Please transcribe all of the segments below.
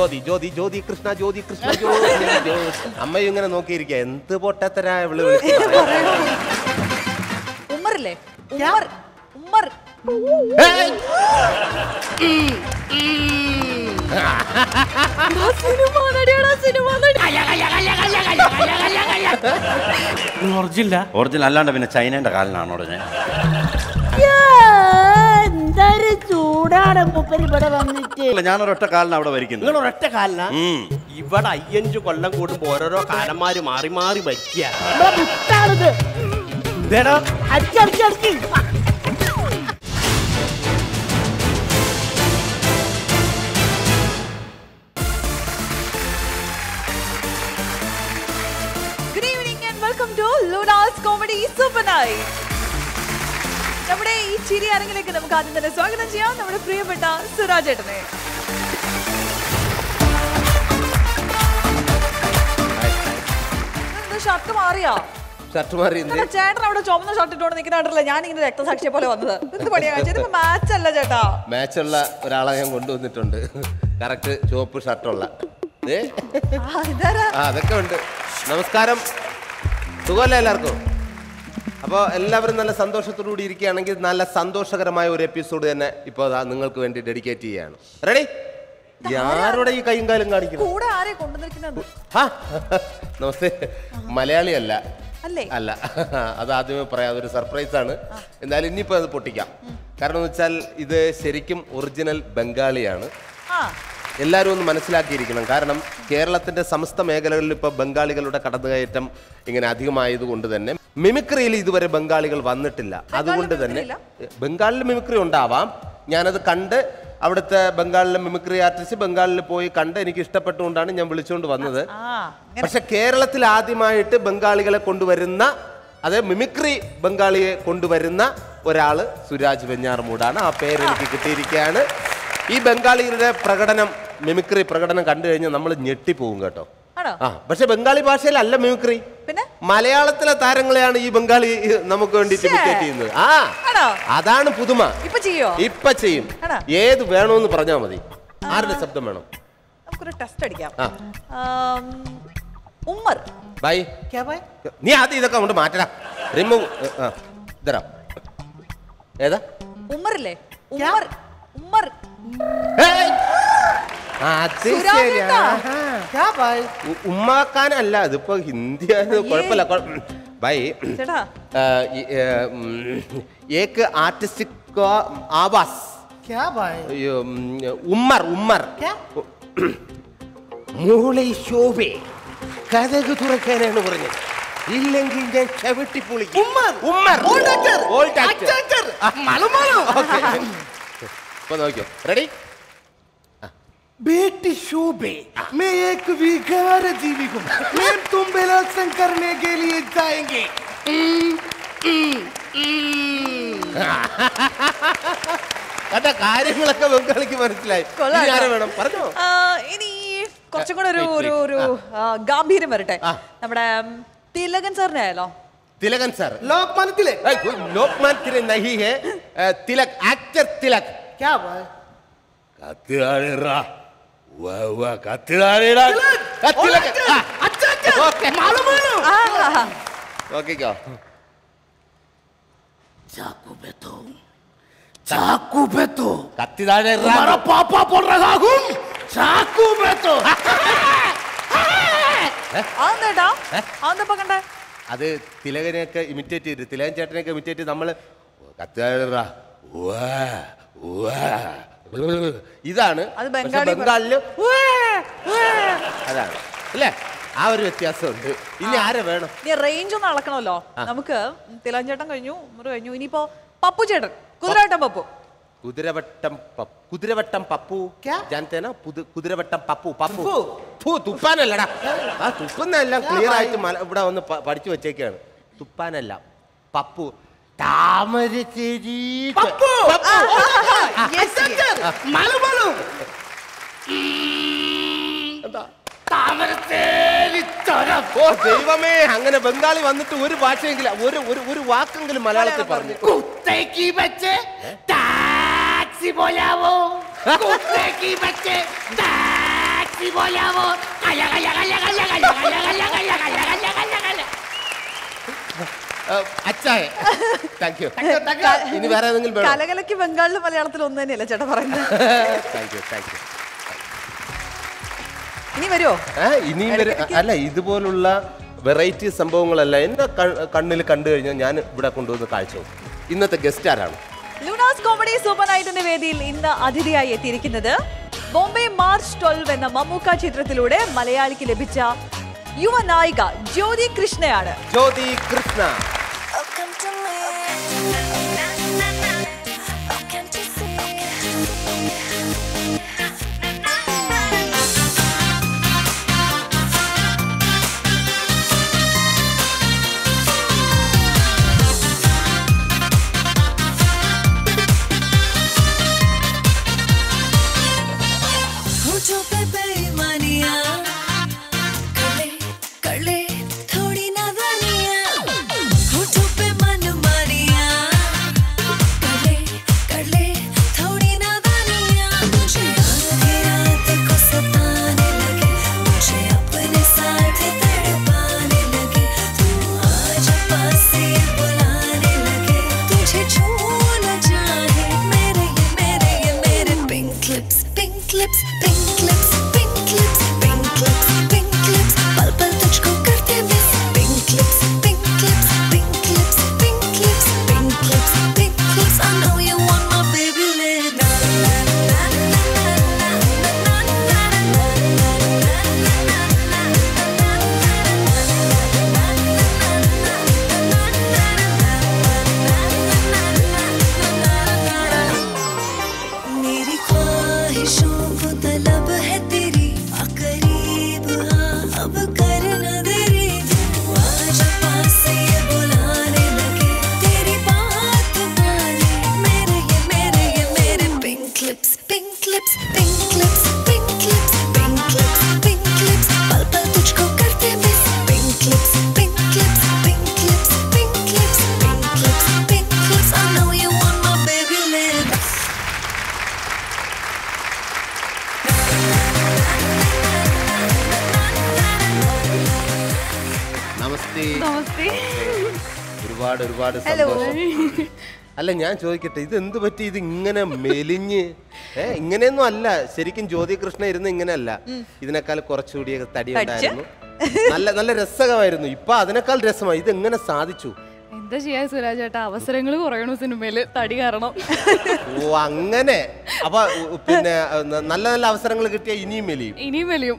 ജ്യോതി ജ്യോതി ജ്യോതി കൃഷ്ണ ജ്യോതി കൃഷ്ണ ജ്യോതി ജ്യോതി. അമ്മയും ഇങ്ങനെ നോക്കിയിരിക്കുക എന്ത് പൊട്ടത്തരാ ഇവള് വിളിച്ച് പറയുന്നത്. ഉമ്മറില്ലേ ഉമ്മർ ഉമ്മർ ഏയ്! സിനിമ നടിയാടാ സിനിമ നടി ഒറിജില്ല ഒറിജിനൽ അല്ലാണ്ട് പിന്നെ ചൈനയുടെ കാലിനാണോ ഞാൻ എന്തൊരു ചൂടാണ് മൂപ്പര് ഇവിടെ വന്നിട്ട് അല്ല ഞാനൊരൊറ്റ കാലിന് അവിടെ വരിക്കുന്നു നിങ്ങൾ ഒരൊറ്റ കാലിന ഉം. ഇവിടെ അയ്യഞ്ചു കൊല്ലം കൂടുമ്പോ ഓരോരോ കാലന്മാര് മാറി മാറി ഭരിക്കുക ഇവിടെ മുട്ടാണിത് ഇതേടാ അടിച്ചടിച്ചടിച്ച് good evening and welcome to Luna's comedy super night നമ്മുടെ ഈ ചിരി അരങ്ങിലേക്ക് നമുക്ക് ആദ്യം തന്നെ സ്വാഗതം ചെയ്യാം നമ്മുടെ പ്രിയപ്പെട്ട സുരാജ് ഏട്ടനെ ഷർട്ട് മാറിയോ ഷർട്ട് മാറി എന്ത് ഇന്നലെ ചേട്ടൻ അവിടെ ചുമന്ന ഷർട്ട് ഇട്ടുകൊണ്ട് നിൽക്കുന്നുണ്ടല്ലോ ഞാൻ ഇങ്ങനെ രക്തസാക്ഷിയെ പോലെ വന്നത് എന്ത് പണിയാ കാണിച്ചത് മാച്ച് അല്ല ചേട്ടാ മാച്ചുള്ള ഒരാളെ ഞാൻ കൊണ്ടുവന്നിട്ടുണ്ട് കറക്റ്റ് ചുവപ്പ് ഷർട്ടുള്ള ഏ ആ, ഇതാരാ ആ അതൊക്കെ ഉണ്ട് നമസ്കാരം സുഖമല്ലേ എല്ലാവർക്കും അപ്പോൾ എല്ലാവരും നല്ല സന്തോഷത്തോടു കൂടി ഇരിക്കുകയാണെങ്കിൽ നല്ല സന്തോഷകരമായ ഒരു എപ്പിസോഡ് തന്നെ ഇപ്പോൾ അതാ നിങ്ങൾക്ക് വേണ്ടി ഡെഡിക്കേറ്റ് ചെയ്യുകയാണ് റെഡി ആരുടെ ഈ കൈയും കാലും കാണിക്കുന്നു കൂടെ ആരെ കൊണ്ടുവന്നിരിക്കുന്നത് ഹാ നമസ്തേ മലയാളിയല്ല അല്ലേ അല്ല അത് ആദ്യമേ പറയാം അതൊരു സർപ്രൈസ് ആണ് എന്നാലും ഇനിയിപ്പോൾ അത് പൊട്ടിക്കാം കാരണം എന്ന് വെച്ചാൽ ഇത് ശരിക്കും ഒറിജിനൽ ബംഗാളിയാണ് ആ എല്ലാവരും ഒന്ന് മനസ്സിലാക്കിയിരിക്കണം കാരണം കേരളത്തിന്റെ സമസ്ത മേഖലകളിൽ ഇപ്പോൾ ബംഗാളികളുടെ കടന്നുകയറ്റം ഇങ്ങനെ അധികമായത് കൊണ്ട് തന്നെ മിമിക്രിയിൽ ഇതുവരെ ബംഗാളികൾ വന്നിട്ടില്ല അതുകൊണ്ട് തന്നെ ബംഗാളിൽ മിമിക്രി ഉണ്ടാവാം ഞാനത് കണ്ട് അവിടുത്തെ ബംഗാളിലെ മിമിക്രി ആർട്ടിസ്റ്റ് ബംഗാളിൽ പോയി കണ്ട് എനിക്ക് ഇഷ്ടപ്പെട്ടുകൊണ്ടാണ് ഞാൻ വിളിച്ചുകൊണ്ട് വന്നത് ആ അങ്ങനെ പക്ഷെ കേരളത്തിൽ ആദ്യമായിട്ട് ബംഗാളികളെ കൊണ്ടുവരുന്ന അതെ മിമിക്രി ബംഗാളിയെ കൊണ്ടുവരുന്ന ഒരാള് സുരാജ് വെഞ്ഞാറമൂടാണ് ആ പേര് എനിക്ക് കിട്ടിയിരിക്കുകയാണ് ഈ ബംഗാളികളുടെ പ്രകടനം മിമിക്രി പ്രകടനം കണ്ടു കഴിഞ്ഞാൽ നമ്മൾ ഞെട്ടിപ്പോവും കേട്ടോ ആണോ ആ പക്ഷെ ബംഗാളി ഭാഷയിലല്ല മിമിക്രി പിന്നെ മലയാളത്തിലെ താരങ്ങളെയാണ് ഈ ബംഗാളി നമുക്ക് വേണ്ടിയിട്ട് ശ്ശേ. ഇമിറ്റേറ്റ് ചെയ്യുന്നത് ആ ആണോ അതാണ് പുതുമ ഇപ്പൊ ചെയ്യോ ഇപ്പൊ ചെയ്യും ആണോ? ഏത് വേണമെന്ന് പറഞ്ഞാൽ മതി ആരുടെ ശബ്ദം വേണം നമുക്കൊരു ടെസ്റ്റ് അടിക്കാം ആ ആം, ഉമ്മർ ബൈ നീ ആദ്യം ഇതൊക്കെ കൊണ്ട് മാറ്റടാ റിമൂവ് ആ ഇതരാ ഏതാ ഉമ്മറില്ലേ ഉമ്മർ ഉമ്മർ ഏയ്! ആ, അത് സുരാജ് ശരി. ഏട്ടാ. ആഹാ. ഉ- ഉമ്മാക്കാനല്ല ഇതിപ്പോ ഹിന്ദി ആയത് കുഴപ്പമില്ല കുഴ- ബൈ ചേട്ടാ ആ, ഈ, ഏ, ഉം, ഏക്ക് ആർട്ടിസ്റ്റിക് ആവാസ് അയ്യോ, ഉം, ഉമ്മർ ഉമ്മർ മൂളി ശോഭെ കഥക് തുറക്കാനാണ് പറഞ്ഞത് ഇല്ലെങ്കിൽ ഞാൻ ചവിട്ടി പൊളിക്കും Ummer Ummer Old actor. Okay. ഇപ്പൊ നോക്കിയോ റെഡി बेटी शोभे मैं एक विकार जीविक हूँ मैं तुम बेलासन करने के लिए जाएंगे അതാ കാര്യങ്ങളൊക്കെ ബംഗാളിക്ക് മനസ്സിലായി കൊള്ളാം ഇനി ആരെ കേട്ടോ. വേണം പറഞ്ഞോ ആ, ഇനി കുറച്ചും കൂടെ ഒരു wait, ഒരു wait. ഒരു ആ, ഗാംഭീര്യം വരട്ടെ ആ. നമ്മുടെ ഉം, തിലകൻ സാറിനെ ആയാലോ തിലകൻ സാർ लोकमान तिलक ലോക്മാൻ തിലക് നഹി ഹെ ഏ, തിലക് ആക്ടർ തിലക് क्या भाई കത്തിലാളിറാ വാ വാ കത്തിലാളിടാ ആ, തിലക് ആ. Okay. ആ, ആ, ആ. നോക്കിക്കോ चाकू पे तो चाकू पे तो കത്തി താഴെ ഇറാ. तुम्हारा पापा बोल रहा हूँ चाकू पे तो അതെന്താ അതെന്താ ഇപ്പൊ കണ്ടേ അത് തിലകനെയൊക്കെ ഇമിറ്റേറ്റ് ചെയ്ത് തിലകൻ ചേട്ടനെയൊക്കെ ഇമിറ്റേറ്റ് ചെയ്ത് നമ്മള് കത്തിലാളിറാ. വാ, വാ. ഇതാണ് അത് പക്ഷെ ബംഗാളി ബംഗാളില് വാ, വാ. അതാണ് അല്ലേ ആ ഒരു വ്യത്യാസമുണ്ട് ഇനി ആരെ വേണം ഇനി റേഞ്ച് ഒന്ന് അളക്കണമല്ലോ നമുക്ക് തിലകൻ ചേട്ടൻ കഴിഞ്ഞു ഉമ്മർ കഴിഞ്ഞു ഇനിയിപ്പോ പപ്പു ചേട്ടൻ കുതിരവട്ടം പപ്പു കുതിരവട്ടം പപ്പ് കുതിരവട്ടം പപ്പു ജാനത്തേന പുതു കുതിരവട്ടം പപ്പു പപ്പു ഫു, തുപ്പാനല്ലടാ ആ തുപ്പുന്നെല്ലാം ക്ലിയർ ആയിട്ട് മല- ഇവിടെ വന്ന് പ- പഠിച്ചു വെച്ചേക്കാണ് തുപ്പാനല്ല പപ്പു താമരശ്ശേരി पप्पू Yes, yes. मालूम मालूम എന്താ? तामरतेरी तरफ ഓ ദൈവമേ അങ്ങനെ ബംഗാളി വന്നിട്ട് ഒരു ഭാഷയെങ്കിലും ഒരു ഒരു ഒരു വാക്കെങ്കിലും മലയാളത്തിൽ പറഞ്ഞു कुत्ते की बच्चे टैक्सी बोला वो कुत्ते की बच्चे टैक्सी ऐसी बोला वो गया गया गया गया गया गया गया गया गया गया गया गया അച്ചായ താങ്ക് യു ഇനി വേറെ ഏതെങ്കിലും വേണോ കലകലക്ക് ബംഗാളിലും മലയാളത്തിലും ഒന്ന് തന്നെയല്ലേ ചേട്ടാ പറയുന്നത് താങ്ക് യു താങ്ക് യു ഇനി വരുമോ ഇനിയും വരും അല്ല ഇതുപോലുള്ള വെറൈറ്റി സംഭവങ്ങളല്ല എന്റെ കണ്ണിൽ കണ്ടു കഴിഞ്ഞാൽ ഞാൻ ഇവിടെ കൊണ്ടുവന്ന് കാഴ്ച വെക്കും. ഇന്നത്തെ ഗസ്റ്റ് ആരാണ് ലൂണാസ് കോമഡി സൂപ്പർ നൈറ്റിന്റെ വേദിയിൽ ഇന്ന് അതിഥിയായി എത്തിയിരിക്കുന്നത് ബോംബെ മാർച്ച് ട്വൽവ് എന്ന മമ്മൂക്ക ചിത്രത്തിലൂടെ മലയാളിക്ക് ലഭിച്ച യുവ നായിക ജ്യോതി കൃഷ്ണയാണ് ജ്യോതി Krishna Oh, come to me. Oh, can't you see? होठों पे बेईमानियां कले कले थोड़ी नादानियां होठों पे मनमानियां कले कले थोड़ी नादानियां मुझे आधी रात को सताने लगे मुझे अपने साथ तड़पाने लगे तू आज पास ये बुलाने लगे तुझे छू न चाहे मेरे ये मेरे ये मेरे pink lips pink lips pink lips pink lips pink lips pink lips पल पल तुझको करते miss pink lips pink lips pink lips pink lips pink lips pink lips I know you want my baby lips मेरी ख्वाहिशों को तलब है तेरी आ करीब हाँ अब कर न देरी तू आज पास ये बुलाने लगे तेरी बात माने मेरे ये मेरे ये मेरे pink lips pink lips pink lips pink lips pink lips pink lips पल पल तुझको करते miss pink lips pink lips pink lips pink lips pink lips pink lips I know you want my baby lips നമസ്തേ നമസ്തേ ഒരുപാട് ഒരുപാട് സന്തോഷം അല്ല ഞാൻ ചോദിക്കട്ടെ ഇത് എന്ത് പറ്റി ഇത് ഇങ്ങനെ മെലിഞ്ഞ് ഏ ഇങ്ങനെയൊന്നും അല്ല ശരിക്കും ജ്യോതി കൃഷ്ണ ഇരുന്ന് ഇങ്ങനെയല്ല ഇതിനേക്കാൾ കുറച്ചുകൂടി തടി ഉണ്ടായിരുന്നു നല്ല നല്ല രസകരമായിരുന്നു ഇപ്പൊ അതിനേക്കാൾ രസമായി ഇത് എങ്ങനെ സാധിച്ചു എന്താ ചെയ്യാ സുരാജ് ചേട്ടാ അവസരങ്ങൾ കുറയണു സിനിമയില് തടി കാരണം ഓ അങ്ങനെ അപ്പൊ ഉ- പിന്നെ ന- നല്ല നല്ല അവസരങ്ങൾ കിട്ടിയ ഇനിയും മെലിയും ഇനിയും വലിയും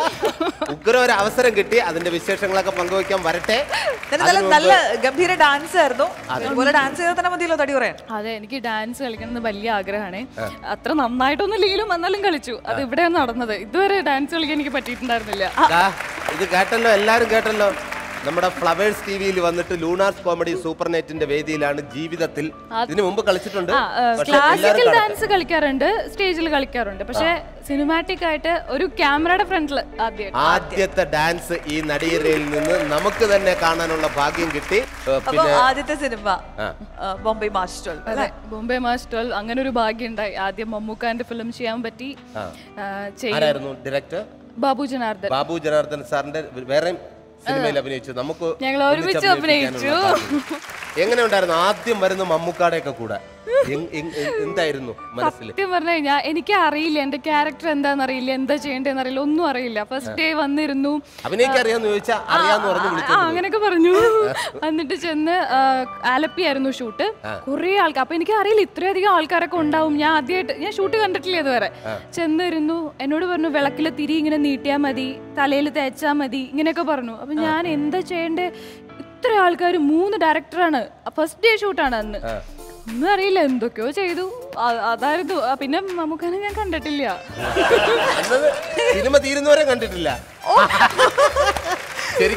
ഉഗ്ര ഒരു അവസരം കിട്ടി അതിന്റെ വിശേഷങ്ങളൊക്കെ പങ്കുവയ്ക്കാൻ വരട്ടെ നല്ല നല്ല അതിനു നല്ല മുമ്പ് ഗംഭീര ഡാൻസ് ആയിരുന്നു അതുപോലെ ഡാൻസ് ചെയ്താൽ തന്നെ മതിയല്ലോ തടി പറയാൻ അതെ എനിക്ക് ഡാൻസ് കളിക്കണം എന്ന് വലിയ ആഗ്രഹമാണ് അത്ര നന്നായിട്ടൊന്നും ഇല്ലെങ്കിലും എന്നാലും കളിച്ചു അത് ഇവിടെയാണ് നടന്നത് ഇതുവരെ ഡാൻസ് കളിക്കാൻ എനിക്ക് പറ്റിയിട്ടുണ്ടായിരുന്നില്ല ദാ, ഇത് കേട്ടല്ലോ എല്ലാരും കേട്ടല്ലോ നമ്മുടെ ഫ്ലവേഴ്സ് ടി വിയിൽ വന്നിട്ട് ലൂണാർസ് കോമഡി സൂപ്പർ നെറ്റിന്റെ വേദിയിലാണ് ജീവിതത്തിൽ ഇതിനു മുമ്പ് കളിച്ചിട്ടുണ്ട് പക്ഷെ എല്ലാവരും ക്ലാസിക്കൽ കാണട്ടെ. ഡാൻസ് കളിക്കാറുണ്ട് സ്റ്റേജിൽ കളിക്കാറുണ്ട് പക്ഷെ സിനിമാറ്റിക് ആയിട്ട് ഒരു ക്യാമറയുടെ ഫ്രണ്ടിൽ ആദ്യമായിട്ട് ആദ്യത്തെ ഡാൻസ് ഈ നടിയരയിൽ നിന്ന് നമുക്ക് തന്നെ കാണാനുള്ള ഭാഗ്യം കിട്ടി ഏ, അപ്പൊ പിന്നെ ആദ്യത്തെ സിനിമ ആ. ആ, ബോംബെ മാർച്ച് ട്വൽവ് അതെ ബോംബെ മാസ് ട്വൽവ് അങ്ങനെ ഒരു ഭാഗ്യം ഉണ്ടായി ആദ്യം മമ്മൂക്കാന്റെ ഫിലിം ചെയ്യാൻ പറ്റി ആ. ആ, ചെയ്യും ആരായിരുന്നു ഡയറക്ടർ ബാബു ജനാർദ്ദൻ ബാബു ജനാർദ്ദൻ സാറിന്റെ വേറെ സിനിമയിൽ അഭിനയിച്ചു നമുക്ക് ഞങ്ങൾ ഒന്നിച്ച് ഒരുമിച്ച് അഭിനയിക്കാനുള്ള ഭാഗ്യം. എങ്ങനെ ഉണ്ടായിരുന്നു ആദ്യം വരുന്ന മമ്മൂക്കാടെയൊക്കെ കൂടെ എങ്- എങ്- എ- എന്തായിരുന്നു മനസ്സിൽ സത്യം പറഞ്ഞു കഴിഞ്ഞാൽ എനിക്ക് അറിയില്ല എന്റെ ക്യാരക്ടർ എന്താണെന്ന് അറിയില്ല എന്താ ചെയ്യേണ്ടതെന്ന് അറിയില്ല ഒന്നും അറിയില്ല ഫസ്റ്റ് ഡേ വന്നിരുന്നു അഭിനയിക്കാൻ അറിയാന്ന് ചോദിച്ചാൽ അറിയാന്ന് പറഞ്ഞു ആ, വിളിച്ചു ആ, അങ്ങനെയൊക്കെ പറഞ്ഞു എന്നിട്ട് ചെന്ന് ആ, ആലപ്പി ആയിരുന്നു ഷൂട്ട് കുറേ ആൾക്കാർ അപ്പൊ എനിക്ക് അറിയില്ല ഇത്രയധികം ആൾക്കാരൊക്കെ ഉണ്ടാവും ഞാൻ ആദ്യമായിട്ട് ഞാൻ ഷൂട്ട് കണ്ടിട്ടില്ല ഇതുവരെ ചെന്നിരുന്നു എന്നോട് പറഞ്ഞു വിളക്കിലെ തിരി ഇങ്ങനെ നീട്ടിയാ മതി തലയിൽ തേച്ചാ മതി ഇങ്ങനെയൊക്കെ പറഞ്ഞു അപ്പൊ ഞാൻ എന്താ ചെയ്യണ്ടേ ഇത്ര ആൾക്കാർ മൂന്ന് ഡയറക്ടറാണ് ഫസ്റ്റ് ഡേ ഷൂട്ടാണ് അന്ന് ഒന്നും അറിയില്ല എന്തൊക്കെയോ ചെയ്തു അ- അതായിരുന്നു ആ, പിന്നെ നമുക്കനെ ഞാൻ കണ്ടിട്ടില്ല അന്നത് സിനിമ തീരുന്നവരെ കണ്ടിട്ടില്ല ശരിക്കും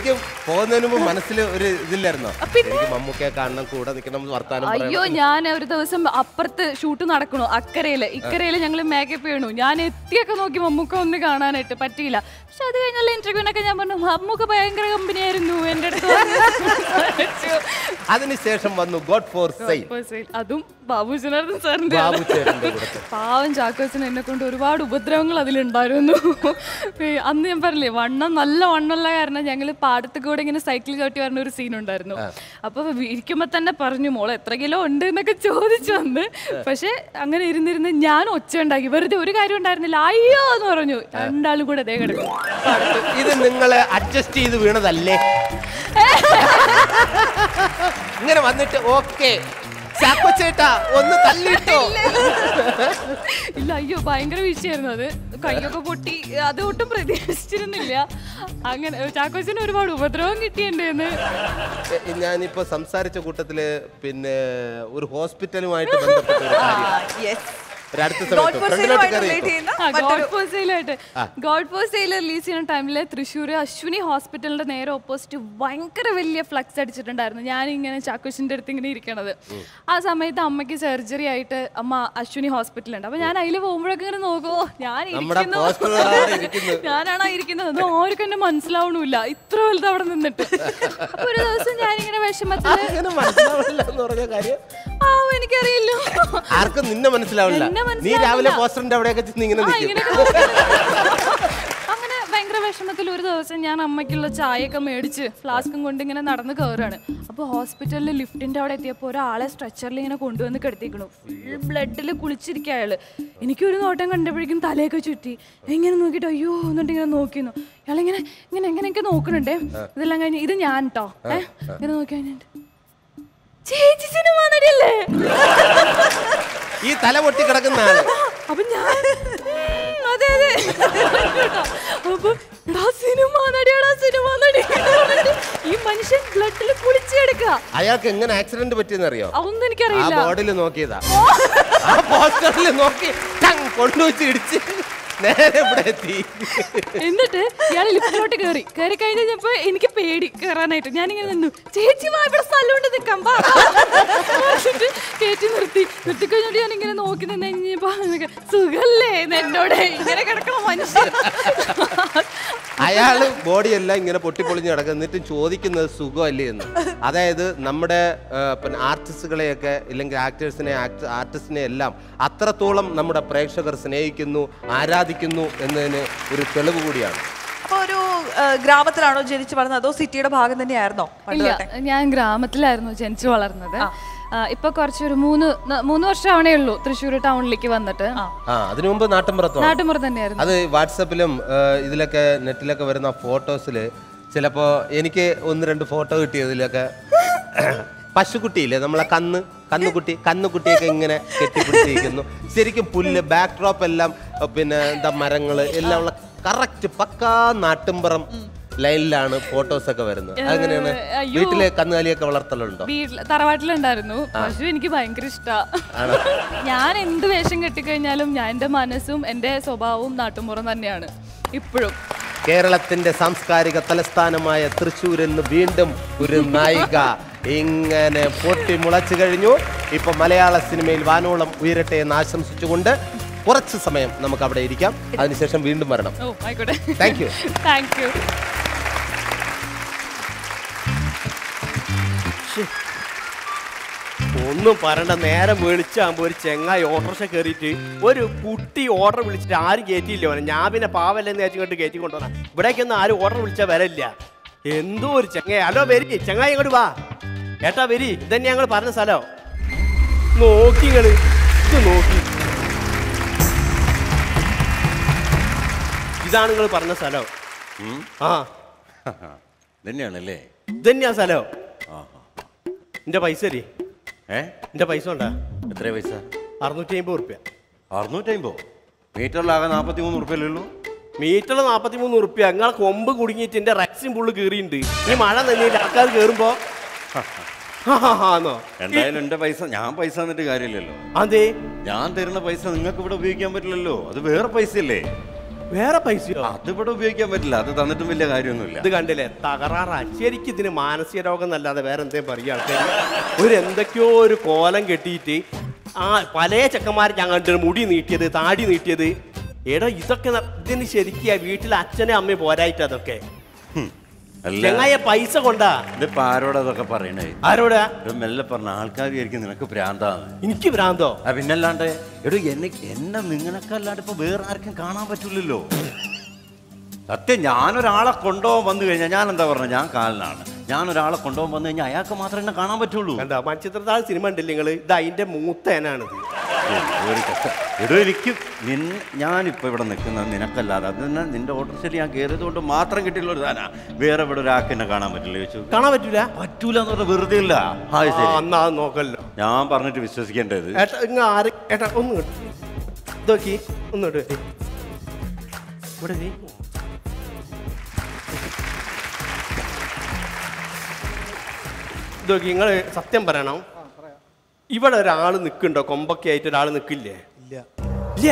പോകുന്നതിന് മുമ്പ് മനസ്സിൽ ഒരു ഇതില്ലായിരുന്നോ എനിക്ക് മമ്മൂക്കയെ കാണണം കൂടെ നിൽക്കണം വർത്താനം അയ്യോ പറയണം. ഞാൻ ഒരു ദിവസം അപ്പുറത്ത് ഷൂട്ട് നടക്കണു അക്കരയില് ഇക്കരയില് ഞങ്ങൾ മേക്കപ്പ് ചെയ്യണു ഞാൻ എത്തിയൊക്കെ നോക്കി മമ്മൂക്ക ഒന്ന് കാണാനായിട്ട് പറ്റിയില്ല പക്ഷെ അത് കഴിഞ്ഞുള്ള ഇന്റർവ്യൂവിനൊക്കെ ഞാൻ പറഞ്ഞു മമ്മൂക്ക ഭയങ്കര കമ്പനി ആയിരുന്നു എന്റെ അടുത്ത് വന്ന് സംസാരിച്ചു." അതിനുശേഷം വന്നു ഗോഡ് ഫോർ സെയിൽ അപ്പൊ സെ- അതും ബാബു ജനാർദ്ദൻ സാറിന്റെ ബാബു ചേട്ടന്റെ കൂടെ പാവം ചാക്കോച്ചൻ എന്നെ കൊണ്ട് ഒരുപാട് ഉപദ്രവങ്ങൾ അതിലുണ്ടായിരുന്നു ഈ അന്ന് ഞാൻ പറഞ്ഞില്ലേ വണ്ണം നല്ല വണ്ണമുള്ള കാരണം ഞങ്ങൾ പാടത്ത് കൂടെ ഇങ്ങനെ സൈക്കിൾ ചവിട്ടി വരുന്ന ഒരു സീൻ ഉണ്ടായിരുന്നു അപ്പൊ ഇരിക്കുമ്പോ തന്നെ പറഞ്ഞു മോളെ എത്ര കിലോ ഉണ്ട് എന്നൊക്കെ ചോദിച്ചു വന്ന് പക്ഷെ അങ്ങനെ ഇരുന്നിരുന്ന് ഞാൻ ഒച്ച ഉണ്ടാക്കി വെറുതെ ഒരു കാര്യം ഉണ്ടായിരുന്നില്ല അയ്യോ എന്ന് പറഞ്ഞു രണ്ടാളും കൂടെ അതേ കിടക്കും ഇത് നിങ്ങള് അഡ്ജസ്റ്റ് ചെയ്ത് വീണതല്ലേ ഇങ്ങനെ വന്നിട്ട് ഓക്കെ ചാക്കോ ചേട്ടാ ഒന്ന് തള്ളിട്ടോ ഇല്ല അയ്യോ ഭയങ്കര വിഷയമായിരുന്നു അത് കൈയൊക്കെ പൊട്ടി അത് ഒട്ടും പ്രതീക്ഷിച്ചിരുന്നില്ല അങ്ങനെ ചാക്കോച്ചന് ഒരുപാട് ഉപദ്രവം കിട്ടിയിട്ടുണ്ടെന്ന് ഞാനിപ്പോ സംസാരിച്ച കൂട്ടത്തില് പിന്നെ ഒരു ഹോസ്പിറ്റലുമായിട്ട് ബന്ധപ്പെട്ട ഒരു കാര്യം യെസ് ഒരു അടുത്ത ഗോഡ് സമയത്ത് ഫോർ ഫ്രണ്ടിലോട്ട് സെയിലുമായിട്ട് കയറി റിലേറ്റ് ചെയ്യുന്ന ആ, മറ്റൊരു ഗോഡ് ഫോർ സെയിലായിട്ട് ഗോഡ് ഫോർ സെയിൽ റിലീസ് ചെയ്യുന്ന ടൈമിൽ തൃശ്ശൂർ അശ്വിനി ഹോസ്പിറ്റലിന്റെ നേരെ ഓപ്പോസിറ്റ് ഭയങ്കര വലിയ ഫ്ലക്സ് അടിച്ചിട്ടുണ്ടായിരുന്നു ഞാൻ ഇങ്ങനെ ചാക്കോച്ചിന്റെ അടുത്ത് ഇങ്ങനെ ഇരിക്കണത് ആ സമയത്ത് അമ്മയ്ക്ക് സർജറി ആയിട്ട് അമ്മ അശ്വിനി ഹോസ്പിറ്റലുണ്ട് അപ്പൊ ഞാൻ അതിൽ പോകുമ്പോഴൊക്കെ ഇങ്ങനെ നോക്കുമോ ഞാൻ നമ്മുടെ ഇരിക്കുന്നു. poster ആണ് ഇരിക്കുന്നത്. ഞാനാണോ ഇരിക്കുന്നത് അത് ആർക്കും എന്നെ മനസ്സിലാവണില്ല ഇത്ര വലുത് അവിടെ നിന്നിട്ട് അപ്പൊ ഒരു ദിവസം ഞാനിങ്ങനെ വിഷമത്തില് അങ്ങനെ മനസ്സിലാവില്ല എന്ന് പറഞ്ഞ കാര്യം ആ എനിക്കറിയില്ല ആർക്കും നിന്നെ മനസ്സിലാവില്ല എന്നെ നീ മനസ്സിലാവില്ല. രാവിലെ പോസ്റ്ററിന്റെ അവിടെയൊക്കെ ചെന്ന് ഇങ്ങനെ ആ, നിൽക്കും ഇങ്ങനെയൊക്കെ നോക്കിയിട്ട് അങ്ങനെ ഭയങ്കര വിഷമത്തിൽ ഒരു ദിവസം ഞാൻ അമ്മയ്ക്കുള്ള ചായയൊക്കെ മേടിച്ച് ഫ്ലാസ്കും കൊണ്ട് ഇങ്ങനെ നടന്ന് കയറാണ് അപ്പോൾ ഹോസ്പിറ്റലിൽ ലിഫ്റ്റിന്റെ അവിടെ എത്തിയപ്പോൾ ഒരാളെ സ്ട്രെച്ചറിൽ ഇങ്ങനെ കൊണ്ടുവന്ന് കിടത്തിക്കണു ഫുൾ ബ്ലഡിൽ കുളിച്ചിരിക്കുക അയാള് എനിക്കൊരു നോട്ടം കണ്ടപ്പോഴേക്കും തലയൊക്കെ ചുറ്റി ഇങ്ങനെ നോക്കിയിട്ട് അയ്യോ എന്നിട്ട് ഇങ്ങനെ നോക്കിയിരുന്നു ഇയാളിങ്ങനെ ഇങ്ങനെ എങ്ങനെയൊക്കെ നോക്കണുണ്ടേ ഇതെല്ലാം കഴിഞ്ഞ് ഇത് ഞാൻ കേട്ടോ ഏഹ് ഇങ്ങനെ നോക്കി കഴിഞ്ഞിട്ട് ചേച്ചി സിനിമ നടിയല്ലേ ഈ തല പൊട്ടി കിടക്കുന്ന ആള് അപ്പൊ ഞാൻ ഉം, അതെ അതെ അപ്പൊ എടാ സിനിമ നടിയാടാ സിനിമ നടി എന്ന് പറഞ്ഞിട്ട് ഈ മനുഷ്യൻ ബ്ലഡിൽ കുളിച്ചെടുക്ക അയാൾക്ക് എങ്ങനെ ആക്സിഡന്റ് പറ്റിയെന്നറിയോ അതൊന്നും ആ എനിക്കറിയില്ല ബോർഡിൽ നോക്കിയതാ ആ പോസ്റ്ററിൽ നോക്കി ടങ് കൊണ്ടുവച്ച് ഇടിച്ച് നേരെ ഇവിടെ എത്തി എന്നിട്ട് ഇയാൾ ലിഫ്റ്റിലോട്ട് കയറി കയറി കഴിഞ്ഞപ്പോ എനിക്ക് പേടി കയറാനായിട്ട് ഞാനിങ്ങനെ നിന്നു ചേച്ചി വാ ഇവിടെ സ്ഥലമുണ്ട് നിൽക്കാം വാ." എന്നിട്ട് കയറ്റി നിർത്തി നിർത്തി കഴിഞ്ഞിട്ട് ഞാൻ ഇങ്ങനെ നോക്കി നിന്ന് കഴിഞ്ഞപ്പോ സുഖല്ലേ എന്ന് എന്നോട് ഇങ്ങനെ കിടക്കണ മനുഷ്യൻ അയാള് ബോഡിയെല്ലാം ഇങ്ങനെ പൊട്ടിപ്പൊളിഞ്ഞ് കിടക്കും എന്നിട്ട് ചോദിക്കുന്നത് സുഖമല്ലേ എന്ന് അതായത് നമ്മുടെ ആ, പിന്നെ ആർട്ടിസ്റ്റുകളെയൊക്കെ ഇല്ലെങ്കിൽ ആക്ടേഴ്സിനെ ആർട്ടിസ്റ്റിനെ എല്ലാം അത്രത്തോളം നമ്മുടെ പ്രേക്ഷകർ സ്നേഹിക്കുന്നു ആരാധിക്കുന്നു എന്നതിന് ഒരു തെളിവ് കൂടിയാണ് അപ്പൊ ഒരു ആ, ഗ്രാമത്തിലാണോ ജനിച്ചു വളർന്നത് അതോ സിറ്റിയുടെ ഭാഗം തന്നെയായിരുന്നോ പണ്ട് ഇല്ല തൊട്ടേ? ഞാൻ ഗ്രാമത്തിലായിരുന്നു ജനിച്ചു വളർന്നത് ആ, ഇപ്പൊ കുറച്ചൊരു മൂന്ന് ന- മൂന്ന് വർഷം ആവണേ ഉള്ളൂ തൃശ്ശൂർ ടൗണിലേക്ക് വന്നിട്ട് ആ അതിനു മുമ്പ് നാട്ടിൻപുറത്താണ് നാട്ടുമുറ തന്നെയായിരുന്നു അത് വാട്സപ്പിലും ആ, ഇതിലൊക്കെ നെറ്റിലൊക്കെ വരുന്ന ഫോട്ടോസിൽ ചിലപ്പോൾ എനിക്ക് ഒന്ന് രണ്ട് ഫോട്ടോ കിട്ടിയതിലൊക്കെ പശുക്കുട്ടിയില്ലേ നമ്മളെ കന്ന് കന്നുകുട്ടി കന്നുകുട്ടിയൊക്കെ ഇങ്ങനെ കെട്ടിപ്പിടിച്ചിരിക്കുന്നു ശരിക്കും പുല്ല് ബാക്ക് ഡ്രോപ്പ് എല്ലാം ആ, പിന്നെ എന്താ മരങ്ങള് എല്ലാം ഉള്ള കറക്റ്റ് പക്കാ നാട്ടിൻപുറം ലൈനിലാണ് ഫോട്ടോസ് ഒക്കെ വരുന്നത് അങ്ങനെയാണ് അയ്യോ. വീട്ടിലെ കന്നുകാലിയൊക്കെ വളർത്തലുണ്ടോ വീട്ടിൽ തറവാട്ടിലുണ്ടായിരുന്നു പശു എനിക്ക് ഭയങ്കര ഇഷ്ടാ ഞാൻ എന്ത് വേഷം കെട്ടിക്കഴിഞ്ഞാലും ഞാൻ എൻ്റെ മനസ്സും എൻ്റെ സ്വഭാവവും നാട്ടുമ്പുറം തന്നെയാണ് ഇപ്പോഴും കേരളത്തിന്റെ സാംസ്കാരിക തലസ്ഥാനമായ തൃശ്ശൂർ എന്ന് വീണ്ടും ഒരു നായിക ഇങ്ങനെ പൊട്ടി മുളച്ചു കഴിഞ്ഞു ഇപ്പൊ മലയാള സിനിമയിൽ വാനോളം ഉയരട്ടെ എന്ന് ആശംസിച്ചുകൊണ്ട് കുറച്ച് സമയം നമുക്ക് അവിടെ ഇരിക്കാം അതിനുശേഷം വീണ്ടും വരണം ഓ ആയിക്കോട്ടെ Thank you. താങ്ക് യു ഒന്നും പറയണ്ട നേരം വിളിച്ചാകുമ്പോ ഒരു ചെങ്ങായി ഓട്ടോറിക്ഷ കയറിയിട്ട് ഒരു കുട്ടി ഓർഡർ വിളിച്ചിട്ട് ആരും കയറ്റിയില്ല അവനെ ഞാൻ പിന്നെ പാവല്ലെന്ന് വെച്ചിട്ട് കയറ്റി കൊണ്ടുവന്ന ഇവിടേക്കൊന്നും ആരും ഓർഡർ വിളിച്ചാൽ വരില്ല എന്തോ ഒരു ചെങ്ങായി ഹലോ വരി ചെങ്ങായി ഇങ്ങോട്ട് വാ ഏട്ടാ വരി ഇതന്നെ ഞങ്ങൾ പറഞ്ഞ സ്ഥലം നോക്കി ഇങ്ങള് ഇത് നോക്കി ഇതാണ് നിങ്ങൾ പറഞ്ഞ സ്ഥലം ആ തന്നെയാണല്ലേ ഇതന്നെയാ സ്ഥലം എന്റെ പൈസ തരി ഏ എന്റെ പൈസ ഉണ്ടാ എത്ര പൈസ അറുന്നൂറ്റി അമ്പത് റുപ്യ അറുന്നൂറ്റമ്പോ മീറ്ററിലാകെ നാൽപ്പത്തി മൂന്ന് ഉറുപ്പ്യല്ലേ ഉള്ളൂ മീറ്ററിൽ നാൽപ്പത്തി മൂന്ന് ഉറുപ്പ്യ നിങ്ങളെ കൊമ്പ് കുടുങ്ങിയിട്ട് എന്റെ റെക്സിൻ പുള്ള് കീറിയിട്ടുണ്ട് ഈ മഴ നനഞ്ഞിട്ട് ആൾക്കാർ കയറുമ്പോ ആന്നോ എന്തായാലും എന്റെ പൈസ ഞാൻ പൈസ തന്നിട്ട് കാര്യമില്ലല്ലോ അതെ ഞാൻ തരുന്ന പൈസ നിങ്ങൾക്ക് ഇവിടെ ഉപയോഗിക്കാൻ പറ്റില്ലല്ലോ അത് വേറെ പൈസ അല്ലേ വേറെ പൈസയോ അത് ഇവിടെ ഉപയോഗിക്കാൻ പറ്റില്ല അത് തന്നിട്ടും വലിയ കാര്യമൊന്നുമില്ല ഇത് കണ്ടില്ലേ തകരാറാ ശരിക്കും ഇതിന് മാനസിക രോഗം എന്നല്ലാതെ വേറെ എന്തേലും പറയുക ആൾക്കാർ ഒരു എന്തൊക്കെയോ ഒരു കോലം കെട്ടിയിട്ട് ആ പല ചെക്കന്മാർ ഞാൻ കണ്ടു മുടി നീട്ടിയത് താടി നീട്ടിയത് എടോ ഇതൊക്കെ ന- ഇതിന് ശരിക്കും വീട്ടിൽ അച്ഛനും അമ്മയും പോരായിട്ട് അതൊക്കെ അല്ല ചെങ്ങായ പൈസ കൊണ്ടാ ഇതിപ്പോ ആരോടാ അതൊക്കെ പറയണേ ആരോടാ ഇത് മെല്ലെ പറഞ്ഞ ആൾക്കാർ വിചാരിക്കും നിനക്ക് ഭ്രാന്താന്ന് എനിക്ക് ഭ്രാന്തോ ആ പിന്നല്ലാണ്ട് എടോ എന്നെ എന്നെ നിങ്ങളൊക്കെ ഇപ്പൊ വേറെ ആർക്കും കാണാൻ പറ്റില്ലല്ലോ സത്യം ഞാനൊരാളെ കൊണ്ടുപോകാൻ വന്നു കഴിഞ്ഞാൽ ഞാൻ എന്താ പറഞ്ഞത് ഞാൻ കാലിനാണ് ഞാൻ ഒരാളെ കൊണ്ടുപോകാൻ വന്നു കഴിഞ്ഞാൽ അയാൾക്ക് മാത്രമേ എന്നെ കാണാൻ പറ്റുള്ളൂ കണ്ടോ മൺചിത്രത്താൾ സിനിമ ഉണ്ടല്ലേ നിങ്ങൾ ഇത് അതിന്റെ മൂത്തേനാണിത് ഒരു കഷ്ടം. എടോ എനിക്ക് നിൻ ഞാനിപ്പോ ഇവിടെ നിൽക്കുന്നത് നിനക്കല്ലാതെ അത് തന്നെ നിന്റെ ഓട്ടോറിക്ഷയിൽ ഞാൻ കയറിയത് കൊണ്ട് മാത്രം കിട്ടിയുള്ള ഒരു സാധന വേറെ ഇവിടെ ഒരാൾക്ക് എന്നെ കാണാൻ പറ്റില്ല ചോദിച്ചു കാണാൻ പറ്റൂല പറ്റൂല എന്ന് പറഞ്ഞാൽ വെറുതെ ഇല്ല ആ ആ, ശരി എന്നാ അത് നോക്കല്ലോ ഞാൻ പറഞ്ഞിട്ട് വിശ്വസിക്കേണ്ടത് ഏട്ടാ ഇങ്ങ ആര് ഏട്ടാ ഒന്ന് ഇങ്ങോട്ട്. ഇത് നോക്കി ഒന്ന് ഇങ്ങോട്ട് വരൂ. ഇവിടെ ദേ. ഇത് നോക്കി നിങ്ങൾ സത്യം പറയണം ഇവിടെ ഒരാൾ നിൽക്കുന്നുണ്ടോ കൊമ്പൊക്കെ ആയിട്ട് ഒരാൾ നിൽക്കില്ലേ ഇല്ല ഇല്ല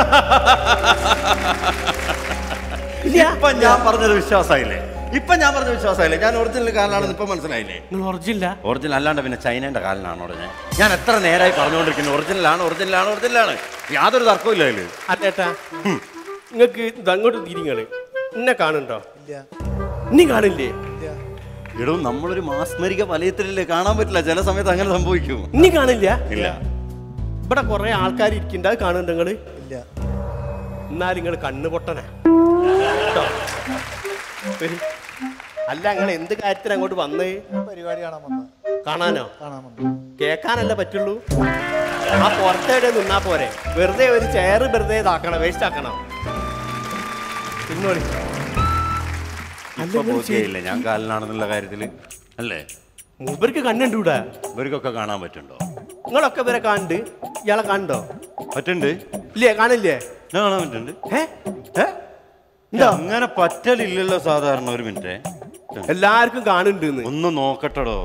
ഇല്ല ഇപ്പൊ ഞാൻ പറഞ്ഞത് വിശ്വാസമായില്ലേ ഇപ്പൊ ഞാൻ പറഞ്ഞ വിശ്വാസമായില്ലേ ഞാൻ ഒറിജിനൽ കാലിനാണെന്ന് ഇപ്പൊ മനസ്സിലായില്ലേ നിങ്ങൾ ഒറിജിനല്ല ഒറിജിനൽ അല്ലാണ്ട് പിന്നെ ചൈനയുടെ കാലിനാണോ ഞാൻ ഞാൻ എത്ര നേരമായി പറഞ്ഞുകൊണ്ടിരിക്കുന്നു ഒറിജിനലാണ് ഒറിജിനലാണ് ഒറിജിനലാണ് യാതൊരു തർക്കവും ഇല്ല അതില് അല്ലേട്ടാ നിങ്ങൾക്ക് ഇത് അങ്ങോട്ട് തിരിങ്ങള് എന്നെ കാണുന്നുണ്ടോ ഇല്ല നീ കാണില്ലേ ഇല്ല എടോ നമ്മളൊരു മാസ്മരിക വലയത്തിലല്ലേ കാണാൻ പറ്റില്ല ചില സമയത്ത് അങ്ങനെ സംഭവിക്കും നീ കാണില്ല ഇല്ല ഇവിടെ കുറെ ആൾക്കാർ ഇരിക്കുന്നുണ്ട് അത് കാണുന്നുണ്ട് നിങ്ങള് ഇല്ല എന്നാലും നിങ്ങൾ കണ്ണു പൊട്ടനാ കേട്ടോ? വരൂ. അല്ല നിങ്ങൾ എന്ത് കാര്യത്തിന് അങ്ങോട്ട് വന്ന് പരിപാടി കാണാൻ വന്ന കാണാനോ കാണാൻ വന്നു കേൾക്കാനല്ല പറ്റുള്ളൂ ആ പുറത്തേടെ നിന്നാ പോരെ വെറുതെ ഒരു ചെയർ വെറുതെ ഇതാക്കണം വേസ്റ്റ് ആക്കണം ഇന്നോളി ഇപ്പൊ ബോധ്യമില്ല ഞാൻ കാലിനാണെന്നുള്ള കാര്യത്തില് അല്ലേ മൂപ്പർക്ക് കണ്ണുണ്ടൂടാ ഇവർക്കൊക്കെ കാണാൻ പറ്റുണ്ടോ നിങ്ങളൊക്കെ ഇവരെ കാണുന്നുണ്ട് ഇയാളെ കാണുണ്ടോ പറ്റുണ്ട് ഇല്ലേ കാണില്ലേ ഞാൻ കാണാൻ പറ്റുന്നുണ്ട് ഏ ഏ ഉണ്ടോ അങ്ങനെ പറ്റലില്ലല്ലോ സാധാരണ ഒരു മിനിറ്റ് എല്ലാവർക്കും കാണുന്നുണ്ട് ഒന്ന് നോക്കട്ടടോ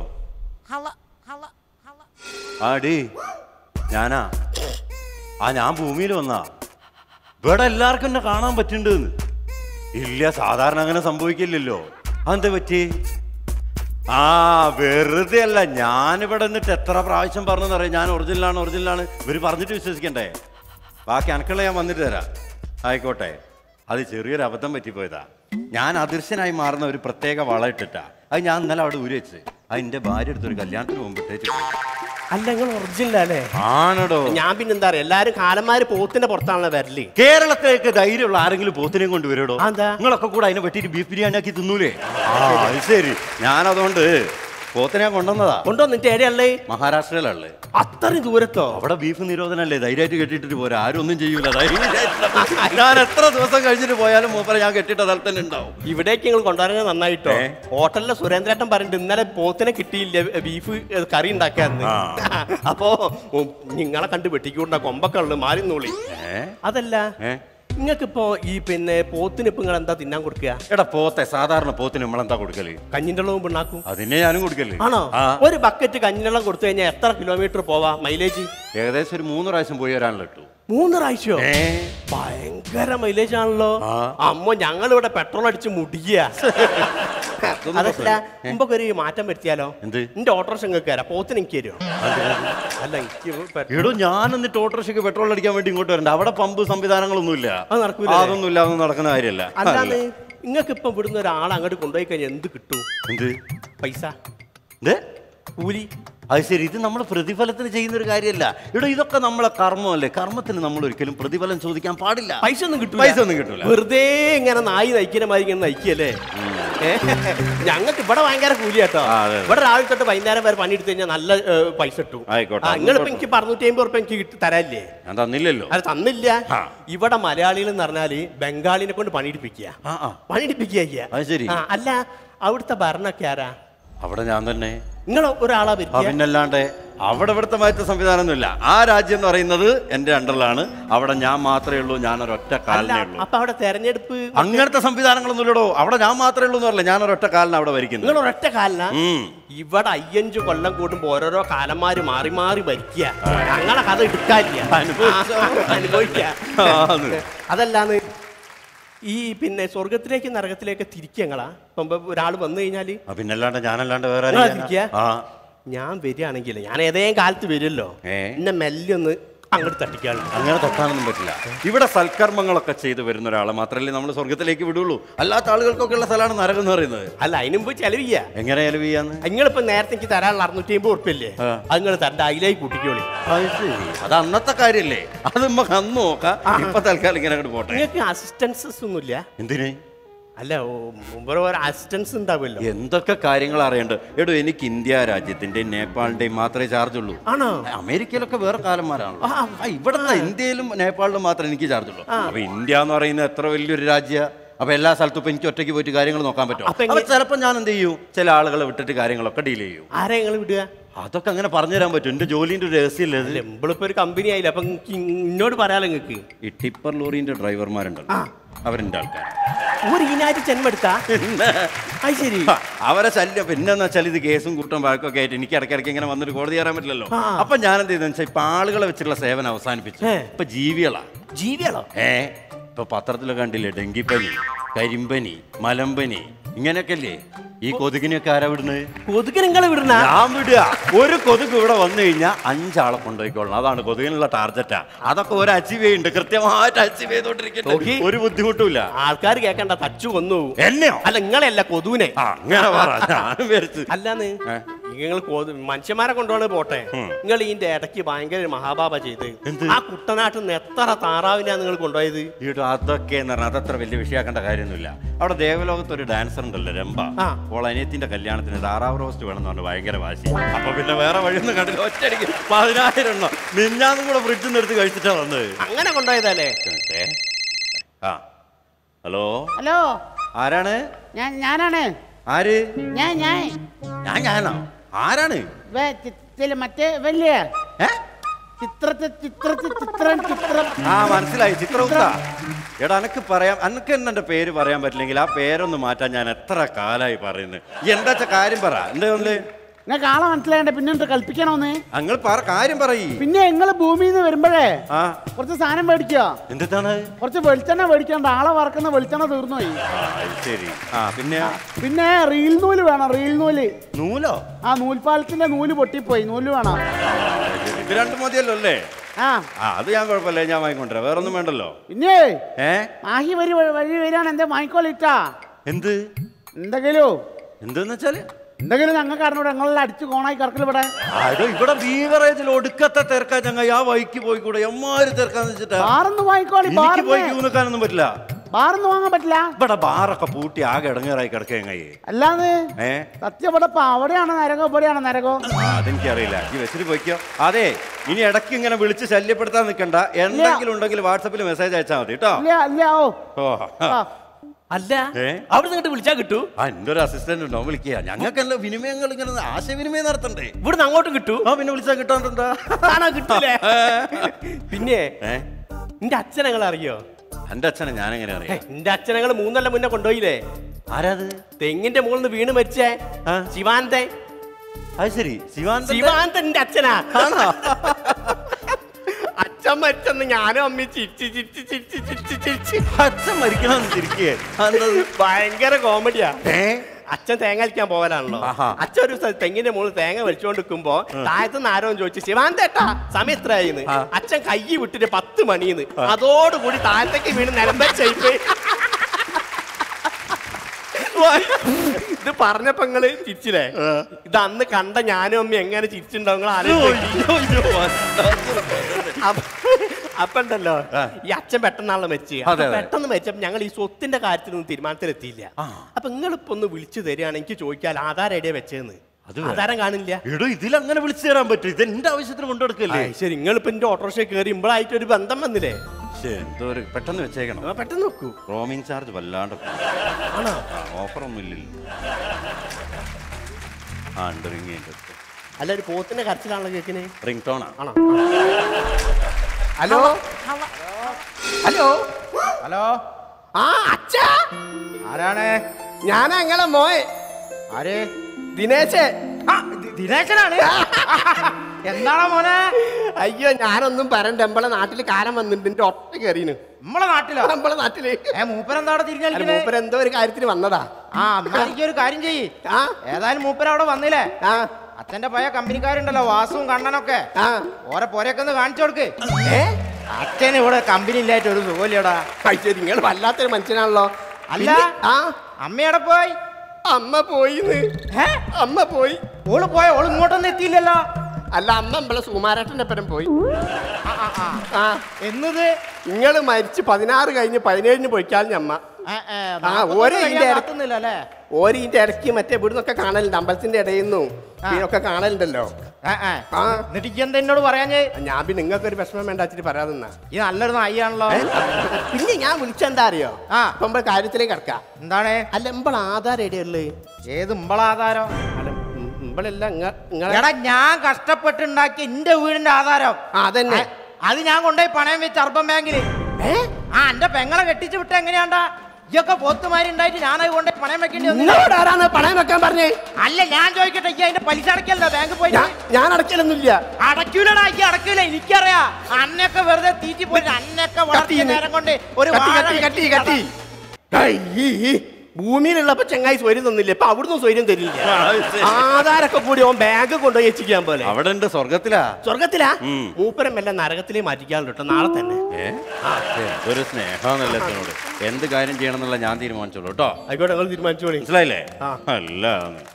ആടി ഞാനാ ആ ഞാൻ ഭൂമിയിൽ വന്നാ ഇവിടെ എല്ലാവർക്കും എന്നെ കാണാൻ പറ്റുന്നുണ്ട് ഇല്ല സാധാരണ അങ്ങനെ സംഭവിക്കില്ലല്ലോ അതെന്താ പറ്റി ആ വെറുതെ അല്ല ഞാനിവിടെ നിന്നിട്ട് എത്ര പ്രാവശ്യം പറഞ്ഞെന്നറിയാം ഞാൻ ഒറിജിനലാണ് ഒറിജിനലാണ് ഇവർ പറഞ്ഞിട്ട് വിശ്വസിക്കണ്ടേ ബാക്കി അനക്കുള്ള ഞാൻ വന്നിട്ട് തരാം ആയിക്കോട്ടെ അത് ചെറിയൊരു അബദ്ധം പറ്റിപ്പോയതാ ഞാൻ അദൃശ്യനായി മാറുന്ന ഒരു പ്രത്യേക വള ഇട്ടിട്ടാ അത് ഞാൻ ഇന്നലെ അവിടെ ഊരി വെച്ച് അത് എൻ്റെ ഭാര്യ എടുത്തൊരു കല്യാണത്തിന് മുമ്പ് ഇട്ടേച്ച് പോയി. അല്ല നിങ്ങൾ ഒറിജിനൽ അല്ലേ ആണടോ ഞാൻ പിന്നെ എന്താ പറയാ എല്ലാരും കാലന്മാര് പോത്തിന്റെ പുറത്താണല്ലോ വരല് കേരളത്തിലേക്ക് ധൈര്യമുള്ള ആരെങ്കിലും പോത്തിനെയും കൊണ്ട് വരുടോ അതെന്താ? നിങ്ങളൊക്കെ കൂടെ അതിനെ വെട്ടിയിട്ട് ബീഫ് ബിരിയാണി ആക്കി തിന്നൂലേ ആ അത് ശരി ഞാൻ അതുകൊണ്ട് പോത്തിനെ കൊണ്ടുവന്നതാ കൊണ്ടുവന്നിട്ട് എവിടെയല്ലേ മഹാരാഷ്ട്രയിലല്ലേ അത്രയും ദൂരത്തോ അവിടെ ബീഫ് നിരോധനല്ലേ ധൈര്യമായിട്ട് കെട്ടിയിട്ട് പോരാ ആരും ഒന്നും ചെയ്യൂല ധൈര്യമായിട്ട് ഞാൻ എത്ര ദിവസം കഴിഞ്ഞിട്ട് പോയാലും മൂപ്പര ഞാൻ കെട്ടിട്ട സ്ഥലത്ത് തന്നെ ഉണ്ടാവും ഇവിടേക്ക് നിങ്ങൾ കൊണ്ടുവരാൻ നന്നായിട്ടോ ഏ? ഹോട്ടലിലെ സുരേന്ദ്രേട്ടൻ പറഞ്ഞിട്ട് ഇന്നലെ പോത്തിനെ കിട്ടിയില്ല ബീഫ് ഏ, കറി ഉണ്ടാക്കാന്ന് ആ. അപ്പോ ഉം, നിങ്ങളെ കണ്ട് വെട്ടിക്കൂണ്ട കൊമ്പൊക്കെ ഉള്ളു മാറി നോളി ഏ അതല്ല ഏ? നിങ്ങൾക്കിപ്പോ ഈ പിന്നെ പോത്തിന് ഇപ്പൊ നിങ്ങൾ എന്താ തിന്നാൻ കൊടുക്കുക എടാ പോത്തെ സാധാരണ പോത്തിന് നമ്മളെന്താ കൊടുക്കല് കഞ്ഞിൻ്റെ വെള്ളവും പിണ്ണാക്കും അതിനെ ഞാനും കൊടുക്കല് ആണോ ആ ഒരു ബക്കറ്റ് കഞ്ഞിനെള്ളം കൊടുത്തു കഴിഞ്ഞാൽ എത്ര കിലോമീറ്റർ പോവാ മൈലേജ് ഏകദേശം ഒരു മൂന്ന് പ്രാവശ്യം പോയി വരാനുള്ള ഇട്ടു മൂന്ന് പ്രാവശ്യോ ഏ ഭയങ്കര മൈലേജ് ആണല്ലോ ആ. അമ്മ ഞങ്ങൾ ഇവിടെ പെട്രോൾ അടിച്ച് മുടിക്കുക അതൊന്നും അതല്ല പ്രശ്നമില്ല. ഏ? മുമ്പൊക്കെ ഒരു മാറ്റം വരുത്തിയാലോ എന്ത്? എന്റെ ഓട്ടോറിക്ഷ നിങ്ങൾക്ക് തരാം പോത്തിന് എനിക്ക് തരുമോ അല്ല എനിക്ക് പെ- എടോ ഞാൻ എന്നിട്ട് ഓട്ടോറിക്ഷയ്ക്ക് പെട്രോൾ അടിക്കാൻ വേണ്ടി ഇങ്ങോട്ട് വരണ്ട അവിടെ പമ്പ് സംവിധാനങ്ങളൊന്നുമില്ല അത് നടക്കൂല അതൊന്നുമില്ല അതൊന്നും നടക്കുന്ന കാര്യമല്ല അല്ലാതെ നിങ്ങൾക്ക് ഇപ്പൊ ഇവിടുന്ന് ഒരാളെ അങ്ങോട്ട് കൊണ്ടുപോയി കഴിഞ്ഞാൽ എന്ത് കിട്ടും എന്ത് പൈസ ഇത് കൂലി അത് ശരി ഇത് നമ്മൾ പ്രതിഫലത്തിന് ചെയ്യുന്ന ഒരു കാര്യമല്ല ഇവിടെ ഇതൊക്കെ നമ്മളെ കർമ്മമല്ലേ കർമ്മത്തിന് നമ്മൾ ഒരിക്കലും പ്രതിഫലം ചോദിക്കാൻ പാടില്ല പൈസ ഒന്നും കിട്ടൂല പൈസ ഒന്നും കിട്ടൂല വെറുതെ ഇങ്ങനെ നായി നയിക്കുന്ന മാതിരി ഇങ്ങനെ നയിക്കല്ലേ ഞങ്ങൾക്ക് ഇവിടെ ഭയങ്കര കൂലി കേട്ടോ ആ, അതെ, അതെ. ഇവിടെ രാവിലെ തൊട്ട് വൈകുന്നേരം വരെ പണിയെടുത്ത് കഴിഞ്ഞാൽ നല്ല ഏ, പൈസ കിട്ടും ആയിക്കോട്ടെ, നിങ്ങളിപ്പോ അതൊന്നും എനിക്ക് പറഞ്ഞൂറ്റി അമ്പത് റുപ്യ എനിക്ക് കിട്ടി തരാല്ലേ ഞാൻ തന്നില്ലല്ലോ അത് തന്നില്ല ആ. ഇവിടെ മലയാളികൾ എന്ന് പറഞ്ഞാല് ബംഗാളിനെ കൊണ്ട് പണിയെടുപ്പിക്കുക ആ ആ പണിയെടുപ്പിക്കുക അത് ശരി. ആ, അല്ല അവിടുത്തെ ഭരണമൊക്കെ ആരാ അവിടെ ഞാൻ തന്നെ നിങ്ങൾ ഒരാളാ ആ ഭരിക്കുക പിന്നല്ലാണ്ട് അവിടെ ഇവിടുത്തെ മാറ്റ സംവിധാനമൊന്നുമില്ല ആ രാജ്യം എന്ന് പറയുന്നത് എന്റെ അണ്ടറിലാണ് അവിടെ ഞാൻ മാത്രമേ ഉള്ളൂ ഞാൻ ഒരൊറ്റ അല്ല കാലിനേ ഉള്ളൂ അപ്പൊ അവിടെ തെരഞ്ഞെടുപ്പ് അങ്ങനത്തെ സംവിധാനങ്ങളൊന്നും ഇല്ലടോ അവിടെ ഞാൻ മാത്രമേ ഉള്ളൂ എന്നല്ല ഞാൻ ഒരൊറ്റ കാലിന് അവിടെ വരിക്കുന്നത് നിങ്ങൾ ഒരൊറ്റ കാലിന ഉം. ഇവിടെ അയ്യഞ്ചു കൊല്ലം കൂടുമ്പോ ഓരോരോ കാലന്മാര് മാറി മാറി ഭരിക്കുക ഞങ്ങളെ കഥ എടുക്കാനില്ല അനുഭവിച്ചോ? അനുഭവിക്ക ആന്ന്. അതല്ലാന്ന് ഈ പിന്നെ സ്വർഗത്തിലേക്ക് നരകത്തിലേക്ക് തിരിക്കങ്ങളാ ഇപ്പം ഒരാൾ വന്നു കഴിഞ്ഞാല് ആ, പിന്നല്ലാണ്ട് ഞാനല്ലാണ്ട് വേറെ നിങ്ങളാ ആരാ തിരിക്കുക? ആ ഞാൻ വരികയാണെങ്കിൽ ഞാൻ ഏതെങ്കിലും കാലത്ത് വരുമല്ലോ ഏ? എന്നെ മെല്ലെ ഒന്ന് അങ്ങോട്ട് തട്ടിക്കാളുണ്ട് അങ്ങനെ തൊട്ടാനൊന്നും പറ്റില്ല ഇവിടെ സൽക്കർമ്മങ്ങളൊക്കെ ചെയ്തു വരുന്ന ഒരാളെ മാത്രമല്ലേ നമ്മൾ സ്വർഗത്തിലേക്ക് വിടുള്ളൂ അല്ലാത്ത ആളുകൾക്കൊക്കെ ഉള്ള സ്ഥലമാണ് നരകം എന്ന് പറയുന്നത് അല്ല അതിന് മുമ്പ് ചെലവ് ചെയ്യാ എങ്ങനെ ചെലവ് ചെയ്യാന്ന് നിങ്ങളിപ്പോ നേരത്തെ എനിക്ക് തരാനുള്ള അറുന്നൂറ്റി അമ്പത് ഉറപ്പില്ലേ ആ. അത് നിങ്ങൾ തരണ്ട അതിലേക്ക് കൂട്ടിക്കോളി അത് ശരി അത് അന്നത്തെ കാര്യല്ലേ അത് നമുക്ക് അന്ന് നോക്കാം ഇപ്പൊ തൽക്കാലം ഇങ്ങനെ അങ്ങോട്ട് പോട്ടെ നിങ്ങൾക്ക് അസിസ്റ്റൻസസ് ഒന്നുമില്ല എന്തിന് അല്ല ഓ, മുമ്പ് ഒരു അസിസ്റ്റൻസ് ഉണ്ടാവുമല്ലോ എന്തൊക്കെ കാര്യങ്ങൾ അറിയണ്ട് എടോ എനിക്ക് ഇന്ത്യ രാജ്യത്തിന്റെയും നേപ്പാളിന്റെയും മാത്രമേ ചാർജ് ഉള്ളൂ ആണോ അമേരിക്കയിലൊക്കെ വേറെ കാലന്മാരാണല്ലോ ആ, ഇവിടുത്തെ ഇന്ത്യയിലും നേപ്പാളിലും മാത്രമേ എനിക്ക് ചാർജ് ഉള്ളൂ അപ്പൊ ഇന്ത്യ എന്ന് പറയുന്നത് എത്ര വലിയൊരു രാജ്യ അപ്പൊ എല്ലാ സ്ഥലത്തും ഇപ്പൊ എനിക്ക് ഒറ്റയ്ക്ക് പോയിട്ട് കാര്യങ്ങൾ നോക്കാൻ പറ്റും അപ്പൊ അപ്പൊ ചിലപ്പോൾ ഞാൻ എന്ത് ചെയ്യും ചില ആളുകളെ വിട്ടിട്ട് കാര്യങ്ങളൊക്കെ ഡീൽ ചെയ്യും ആരെ നിങ്ങൾ വിടുക അതൊക്കെ അങ്ങനെ പറഞ്ഞു തരാൻ പറ്റും എന്റെ ജോലിന്റെ ഒരു രഹസ്യമല്ലേ അത് നമ്മളിപ്പോ ഒരു കമ്പനി ആയില്ല അപ്പൊ ഇങ്ങക്ക് ഇന്നോട് പറയാലോ നിങ്ങക്ക് ഈ ടിപ്പർ ലോറിന്റെ ഡ്രൈവർമാരുണ്ടല്ലോ അവരെന്റെ ആൾക്കാർ ഒരു ഈനായിട്ട് ജന്മെടുത്താ അത് ശരി ഹ, അവരെ ശല്യം പിന്നെന്ന് വെച്ചാൽ ഇത് കേസും കൂട്ടം വഴക്കൊക്കെ ആയിട്ട് എനിക്ക് ഇടയ്ക്കിടയ്ക്ക് ഇങ്ങനെ വന്നിട്ട് കോടതി കയറാൻ പറ്റില്ലല്ലോ അപ്പൊ ഞാൻ എന്ത് ചെയ്തെന്ന് വെച്ചാൽ ഇപ്പൊ ആളുകളെ വെച്ചുള്ള സേവനം അവസാനിപ്പിച്ചു ഏ. ഇപ്പൊ ജീവികളാ ജീവികളോ ഏ ഇപ്പൊ പത്രത്തിലൊക്കെ കണ്ടില്ലേ ഡെങ്കിപ്പനി കരിമ്പനി മലമ്പനി ഇങ്ങനെയൊക്കെ അല്ലേ ഈ കൊതുകിനെയൊക്കെ ആരാ വിടുന്നത് കൊതുക് നിങ്ങൾ വിടുന്ന ഞാൻ വിടുക ഒരു കൊതുക് ഇവിടെ വന്നു കഴിഞ്ഞാൽ അഞ്ചാളെ കൊണ്ടുപോയിക്കോളണം അതാണ് കൊതുകിനുള്ള ടാർജറ്റാ അതൊക്കെ ഒരു അച്ചീവ് ചെയ്യുന്നുണ്ട് കൃത്യമായിട്ട് അച്ചീവ് ചെയ്തോണ്ടിരിക്കുന്നു നോക്കി. ഒരു ബുദ്ധിമുട്ടുമില്ല ആൾക്കാർ കേക്കണ്ട തച്ചു കൊന്നു പോകും. എന്നെയോ അല്ല നിങ്ങളല്ല കൊതുവിനെ ആ, അങ്ങനെ പറ ഞാനും വിചാരിച്ചു അല്ലാന്ന് ഏ? നിങ്ങൾ കൊതു മനുഷ്യന്മാരെ കൊണ്ടുപോകണ പോട്ടെ നിങ്ങൾ ഇതിന്റെ ഇടയ്ക്ക് ഭയങ്കര ഒരു മഹാപാപ ചെയ്ത് എന്ത്? ആ കുട്ടനാട്ടിൽ നിന്ന് എത്ര താറാവിനാ നിങ്ങൾ കൊണ്ടുപോയത് ഈട്ടോ അതൊക്കെ എന്ന് പറഞ്ഞാൽ അതത്ര വലിയ വിഷയമാക്കേണ്ട കാര്യമൊന്നുമില്ല അവിടെ ദേവലോകത്ത് ഒരു ഡാൻസർ ഉണ്ടല്ലോ രംഭ ആ. അപ്പോൾ അനിയത്തിന്റെ കല്യാണത്തിന് താറാവ് റോസ്റ്റ് വേണം എന്ന് പറഞ്ഞ് ഭയങ്കര വാശി അപ്പൊ പിന്നെ വേറെ വഴിയൊന്നും കണ്ടില്ല ഒറ്റയടിക്ക് പതിനായിരം എണ്ണം മിഞ്ഞാന്നും കൂടെ ഫ്രിഡ്ജിൽ നിന്ന് എടുത്ത് കഴിച്ചിട്ടാ വന്നത് അങ്ങനെ കൊണ്ടുപോയതല്ലേ മറ്റേ. ആ ഹലോ ഹലോ ആരാണ് ഞാൻ ഞാനാണ് ആര് ഞാൻ ഞാൻ ഞാൻ ഞാനോ ആരാണ് വേ ചിത്തില് മറ്റേ വലിയ ഏ? ചിത്രത്തെ ചിത്രത്തെ ചിത്രം ചിത്രം ആ മനസ്സിലായി ചിത്രഗുപ്ത എടാ അനക്ക് പറയാം അനക്ക് എന്നെ എന്റെ പേര് പറയാൻ പറ്റില്ലെങ്കിൽ ആ പേരൊന്ന് മാറ്റാൻ ഞാൻ എത്ര കാലായി പറയുന്നത് എന്താ വെച്ചാ കാര്യം പറ എന്താ ഒന്ന് നിങ്ങൾക്ക് ആളെ മനസ്സിലായണ്ട പിന്നെ എന്ത് കൽപ്പിക്കണമെന്ന് അങ്ങൾ പറ കാര്യം പറയ് പിന്നെ നിങ്ങൾ ഭൂമിയിൽ നിന്ന് വരുമ്പോഴേ ആ കുറച്ച് സാധനം മേടിക്കുക എന്താണ് കുറച്ച് വെളിച്ചെണ്ണ മേടിക്കണ്ട ആളെ വറക്കുന്ന വെളിച്ചെണ്ണ തീർന്നു പോയി ആ അത് ശരി ആ പിന്നെ പിന്നെ റീൽ നൂല് വേണം റീൽ നൂല് നൂലോ ആ നൂൽപ്പാലത്തിന്റെ നൂല് പൊട്ടിപ്പോയി നൂല് വേണം ആ, അത് ശരി. ഇത് രണ്ടു മതിയല്ലോ അല്ലേ ആ ആ അത് ഞാൻ കുഴപ്പമില്ല ഞാൻ വാങ്ങിക്കൊണ്ടുവരാം വേറെ ഒന്നും വേണ്ടല്ലോ പിന്നെ ഏ മാഹി വരി വഴി വരികയാണ് എന്റെ വാങ്ങിക്കോളിട്ടാ എന്ത് എന്തെങ്കിലും എന്തെന്ന് വെച്ചാല് എന്തെങ്കിലും ഞങ്ങൾക്ക് അറിഞ്ഞൂടെ ഞങ്ങളെല്ലാം അടിച്ചു കോണായി കറക്കൽ ഇവിടെ അതോ ഇവിടെ ബീവറേജിൽ ഒടുക്കത്തെ തിരക്കാ ചങ്ങ ആ വഴിക്ക് പോയിക്കൂടെ എമ്മാര് തിരക്കാന്ന് വെച്ചിട്ടാ ബാറൊന്ന് വാങ്ങിക്കോളി എനിക്ക് പോയി ബാറിന്ന് ക്യൂ നിൽക്കാനൊന്നും പറ്റില്ല ബാറൊന്നും വാങ്ങാൻ പറ്റില്ല ഇവിടെ ബാറൊക്കെ പൂട്ടി ആകെ ഇടങ്ങേറായി കിടക്കങ്ങയി അല്ലാന്ന് ഏ സത്യം ഇവിടെ ഇപ്പൊ അവിടെയാണ് നരകം ഇവിടെയാണ് നരകം ആ, അതെനിക്കറിയില്ല ഈ വെച്ചിട്ട് പോയിക്കോ അതെ ഇനി ഇടയ്ക്ക് ഇങ്ങനെ വിളിച്ച് ശല്യപ്പെടുത്താൻ നിൽക്കണ്ട എന്തെങ്കിലും ഉണ്ടെങ്കിൽ വാട്സപ്പിൽ മെസ്സേജ് അയച്ചാൽ മതി കേട്ടോ ഇല്ല ഇല്ല ഓ ഓ ആ. അല്ല ഏ? അവിടെ നിന്നിട്ട് വിളിച്ചാ കിട്ടൂ ആ എൻ്റെ ഒരു അസിസ്റ്റന്റ് ഉണ്ടോ വിളിക്കുക ഞങ്ങൾക്കെല്ലാം വിനിമയങ്ങൾ ഇങ്ങനെ ആശയവിനിമയം നടത്തണ്ടേ ഇവിടുന്ന് അങ്ങോട്ട് കിട്ടൂ ആ പിന്നെ വിളിച്ചാൽ കിട്ടാണ്ടെന്താ കാണാൻ കിട്ടൂലേ പിന്നെ ഏ എന്റെ അച്ഛൻ ഞങ്ങൾ അറിയോ എൻ്റെ അച്ഛനെ ഞാനെങ്ങനെ അറിയാം എന്റെ അച്ഛൻ ഞങ്ങൾ മൂന്നല്ല മുന്നേ കൊണ്ടുപോയില്ലേ ആരാത് തെങ്ങിന്റെ മുകളിൽ നിന്ന് വീണ് മരിച്ചേ ആ. ശിവാന്തൻ അത് ശരി ശിവാൻ ശിവാന്തന്റെ അച്ഛനാ അച്ഛൻ മരിച്ചെന്ന് ഞാനും അമ്മി ചിരിച്ച് ചിരിച്ച് ചിരിച്ച് ചിരിച്ച് ചിരിച്ച് അച്ഛൻ മരിക്കണം തിരിക്കേ ഭയങ്കര കോമഡിയാ ഏ അച്ഛൻ തേങ്ങ വലിക്കാൻ പോകലാണല്ലോ ആഹാ. അച്ഛൻ ഒരു സ്ഥലത്ത് തെങ്ങിന്റെ മുകളിൽ തേങ്ങ വലിച്ചുകൊണ്ട് നിൽക്കുമ്പോ താഴത്ത് നിന്ന് ആരോ ചോദിച്ചു ശിവാന്തേട്ടാ സമയം എത്രയായിന്ന് ആ. അച്ഛൻ കൈ വിട്ടിട്ട് പത്ത് മണിന്ന് അതോടുകൂടി താഴത്തേക്ക് വീണ് നിലമ്പരിച്ചായി ഇത് പറഞ്ഞപ്പോ നിങ്ങള് ചിരിച്ചില്ലേ ഇത് അന്ന് കണ്ട ഞാനും അമ്മ എങ്ങനെ ചിരിച്ചിട്ടുണ്ടാവും നിങ്ങൾ ആലോചിച്ച് അപ്പ- അപ്പൊ ഉണ്ടല്ലോ ഈ അച്ഛൻ പെട്ടെന്നാണല്ലോ മെച്ച് അതെ, അതെ. പെട്ടെന്ന് മെച്ചപ്പോ ഞങ്ങൾ ഈ സ്വത്തിന്റെ കാര്യത്തിലൊന്നും തീരുമാനത്തിലെത്തിയില്ല അപ്പൊ നിങ്ങളിപ്പോ ഒന്ന് വിളിച്ചു തരികയാണ് എനിക്ക് ചോദിക്കാൻ ആധാരം എവിടെയാ വെച്ചതെന്ന് അത് വേറെ. ആധാരം കാണില്ല എടോ ഇതിലങ്ങനെ വിളിച്ചു തരാൻ പറ്റും ഇത് എന്റെ ആവശ്യത്തിന് കൊണ്ടുകൊടുക്കല്ലേ ആ, ശരി നിങ്ങളിപ്പോ എന്റെ ഓട്ടോറിക്ഷ കയറി ഇമ്പളായിട്ട് ഒരു ബന്ധം വന്നില്ലേ ശ്ശേ, എന്തോ ഒരു പെട്ടെന്ന് വെച്ചേക്കണം ആ, പെട്ടെന്ന് നോക്കൂ റോമിംഗ് ചാർജ് വല്ലാണ്ട് ആണോ ഓഫർ ഒന്നും ഇല്ലല്ലോ ആ ഉണ്ട് റിങ് അല്ല ഒരു പോത്തിന്റെ കരച്ചിലാണല്ലോ കേക്കിനെ റിംഗ് ടോണാ ആണോ ഹലോ ഹലോ ഹലോ ആ അച്ഛാ ആരാണ് ഞാനാ നിങ്ങളെ മോയെ ആര് ദിനേശേ ആ, ദി- ദിനേശനാണ് എന്താണോ മോനെ അയ്യോ ഞാനൊന്നും പറയണ്ട നമ്മളെ നാട്ടിൽ കാലം വന്നിട്ടുണ്ട് എന്റെ ഒറ്റ കയറിന് നമ്മളെ നാട്ടിലോ നമ്മളെ നാട്ടില് ഏ മൂപ്പരെന്താ അവിടെ അല്ല, തിരിഞ്ഞാലിക്കണേ മൂപ്പര് എന്തോ ഒരു കാര്യത്തിന് വന്നതാ ആ അമ്മയ്ക്ക് ഒരു കാര്യം ചെയ്യ് ആ ഏതായാലും മൂപ്പര് അവിടെ വന്നില്ലേ ആ അച്ഛന്റെ പഴയ കമ്പനിക്കാരുണ്ടല്ലോ വാസുവും കണ്ണനൊക്കെ ആ ഓരെ പോരൊക്കെ ഒന്ന് കാണിച്ചു കൊടുക്ക് ഏ അച്ഛന് ഇവിടെ കമ്പനി ഇല്ലായിട്ട് ഒരു സുഖമില്ലടാ ശരി നിങ്ങൾ വല്ലാത്തൊരു മനുഷ്യനാണല്ലോ അല്ല. പിന്നെ, ആ അമ്മയുടെ പോയി അമ്മ പോയിന്ന് ഏ അമ്മ പോയി ഓള് പോയ ഓള് ഇങ്ങോട്ടൊന്നും എത്തിയില്ലല്ലോ അല്ല അമ്മ നമ്മളെ സുമാരേട്ടന്റെ പരം പോയി ആ, ആ, ആ. ആ എന്നത് നിങ്ങൾ മരിച്ച് പതിനാറ് കഴിഞ്ഞ് പതിനേഴിന് പോയിക്കാളിഞ്ഞ അമ്മ ഏ, ഏ, ആ, നാപ്പത്തൊന്ന് ഓരോ കഴിയാൻ ഇതിന്റെ ഇട- കാത്തുന്നില്ല അല്ലേ ഓര് ഇതിന്റെ ഇടയ്ക്ക് മറ്റേ ഇവിടുന്നൊക്കെ കാണലുണ്ട് അമ്പലത്തിന്റെ ഇടയിൽ നിന്നും ഇതിനൊക്കെ കാണലുണ്ടല്ലോ ഏ, ഏ. ആ എന്നിട്ട് ഇജ്ജ് എന്താ എന്നോട് പറയാഞ്ഞ് ഞാൻ പിന്നെ നിങ്ങൾക്ക് ഒരു വിഷമം വേണ്ട വെച്ചിട്ട് പറയാതെന്നാ ഈ നല്ലൊരു നായിയാണല്ലോ പിന്നെ ഞാൻ വിളിച്ചെന്താ അറിയോ ആ. ഇപ്പൊ നമ്മളെ കാര്യത്തിലേക്ക് കിടക്കാം എന്താണ് അല്ല നമ്മൾ ആധാരം എവിടെയുള്ളത് ഏത് ഇമ്പളാധാരം അല്ല നമ്മളല്ല നിങ്ങളെ എടാ ഞാൻ കഷ്ടപ്പെട്ടുണ്ടാക്കിയ എന്റെ വീടിന്റെ ആധാരം ആ അതന്നെ ഏ, അത് ഞാൻ കൊണ്ടുപോയി പണയം വെച്ച് അർബൻ ബാങ്കില് ആ എന്റെ പെങ്ങളെ കെട്ടിച്ചു വിട്ട എങ്ങനെയാണ്ടാ ഇയൊക്കെ പോത്തുമാരി ഉണ്ടായിട്ട് ഞാനത് കൊണ്ടുപോയി പണയം വെക്കേണ്ടി വന്നു നിങ്ങളോട് ആരാണ് പണയം വെക്കാൻ പറഞ്ഞേ അല്ല ഞാൻ ചോദിക്കട്ടെ ഈ അതിന്റെ പലിശ അടക്കല്ലോ ബാങ്ക് പോയി ഞാൻ- ഞാൻ അടക്കലൊന്നുമില്ല അടക്കൂലടാ ഈ അടക്കൂല എനിക്കറിയാ അന്നൊക്കെ വെറുതെ തീറ്റി പോയി അന്നൊക്കെ വളർത്തിയ കത്തിന്ന്. നേരം കൊണ്ട് ഒരു കത്തി വാഴ കത്തി കത്തി വെച്ച് കത്തി ഐ, ഈ, ഈ. ഭൂമിയിലുള്ളപ്പോ ചെങ്ങായി സ്വര്യം തന്നില്ല ഇപ്പൊ അവിടുന്ന് സ്വര്യം തരില്ല ആധാരൊക്കെ കൂടി ഓൻ ബാങ്ക് കൊണ്ടുപോയി എത്തിക്കാൻ പോലെ അവിടെ ഉണ്ട് സ്വർഗത്തിലാ സ്വർഗത്തിലാ ഉം. മൂപ്പരം എല്ലാം നരകത്തിലേ മാറ്റിക്കാനുണ്ട് കേട്ടോ നാളെ തന്നെ ഏ ഒരു സ്നേഹമെന്നല്ല എത്തിനോട് എന്ത് കാര്യം ചെയ്യണം എന്നുള്ള ഞാൻ തീരുമാനിച്ചോളൂ കേട്ടോ ആയിക്കോട്ടെ നിങ്ങൾ തീരുമാനിച്ചോളി മനസ്സിലായില്ലേ ആ. അല്ല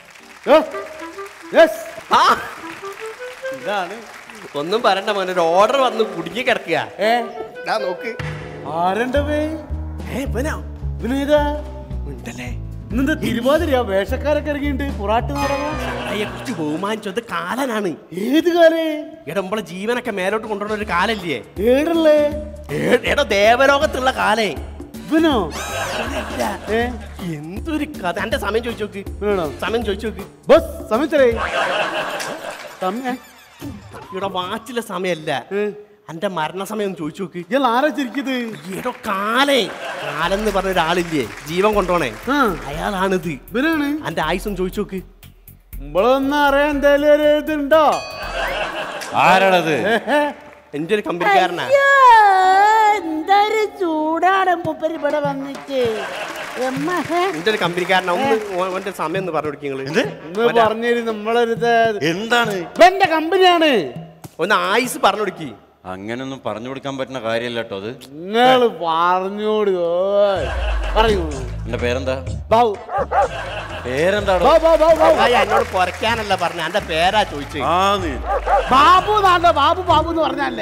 ആ. ഇതാണ് ഒന്നും പറയണ്ട മോനെ ഒരു ഓർഡർ വന്ന് കുടുങ്ങി കിടക്കുക ഏ ഇതാ നോക്ക് ആരണ്ടവേ ഏ ഇവനാ ഇവനേതാ ഉണ്ടല്ലേ ഇന്നെന്താ തിരുവാതിരയാ വേഷക്കാരൊക്കെ ഇറങ്ങിയിട്ടുണ്ട് പൊറാട്ട് നാടകം അയെ കുറിച്ച് ബഹുമാനിച്ചത് കാലനാണ് ഏത് കാലേ എടാ നമ്മളെ ജീവനൊക്കെ മേലോട്ട് കൊണ്ടുവരുന്ന ഒരു കാലല്ലേ ഏടല്ലേ ഏ- എടാ ദേവലോകത്തുള്ള കാലേ ഇവനോ ഏ എന്തൊരു കഥ എന്റെ സമയം ചോദിച്ചു നോക്ക് വേണോ സമയം ചോദിച്ചു നോക്ക് ബസ് സമയത്തരേ സമയ ഇവിടെ വാച്ചിലെ സമയമല്ല എന്റെ മരണസമയം ഒന്ന് ചോദിച്ചു നോക്ക് ഇയാൾ ആരാ ചിരിക്കുന്നത് ഈടോ കാലേ കാലെന്ന് പറഞ്ഞ ഒരാളില്ലേ ജീവൻ കൊണ്ടോണേ ആ അയാളാണിത് ഇവനാണ് എന്റെ ആയുസം ചോദിച്ചു നോക്ക് നമ്മളൊന്നും അറിയാൻ എന്തായാലും ഒരു ഇതുണ്ടോ ആരാണത് എന്റെ ഒരു കമ്പനിക്കാരനാ എന്തൊരു ചൂടാണ് മൂപ്പര് ഇവിടെ വന്നിട്ട് എമ്മ എന്റെ ഒരു കമ്പനിക്കാരനാ ഒന്ന് ഓ- ഓന്റെ സമയം ഒന്ന് പറഞ്ഞു കൊടുക്കുക എന്ത് ഒന്ന് പറഞ്ഞേരി നമ്മളൊരിത് എന്താണ് ഇവന്റെ കമ്പനിയാണ് ഒന്ന് ആയുസ് പറഞ്ഞു കൊടുക്കി അങ്ങനൊന്നും പറഞ്ഞു കൊടുക്കാൻ പറ്റുന്ന കാര്യമല്ല കേട്ടോ അത് നിങ്ങൾ പറഞ്ഞോട് ഓയ്. പറയൂ എന്റെ പേരെന്താ ബാബു പേരെന്താടോ ബാബു ബാബു ബാബു അയ്യ, എന്നോട് കുറയ്ക്കാനല്ല പറഞ്ഞു എന്റെ പേരാ ചോദിച്ചു ആ നീ ബാബു നാണ്ട ബാബു ബാബു എന്ന് പറഞ്ഞല്ലേ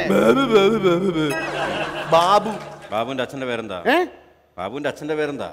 ബാബു ബാബുവിന്റെ അച്ഛന്റെ പേരെന്താ ഏ ബാബുവിന്റെ അച്ഛന്റെ പേരെന്താ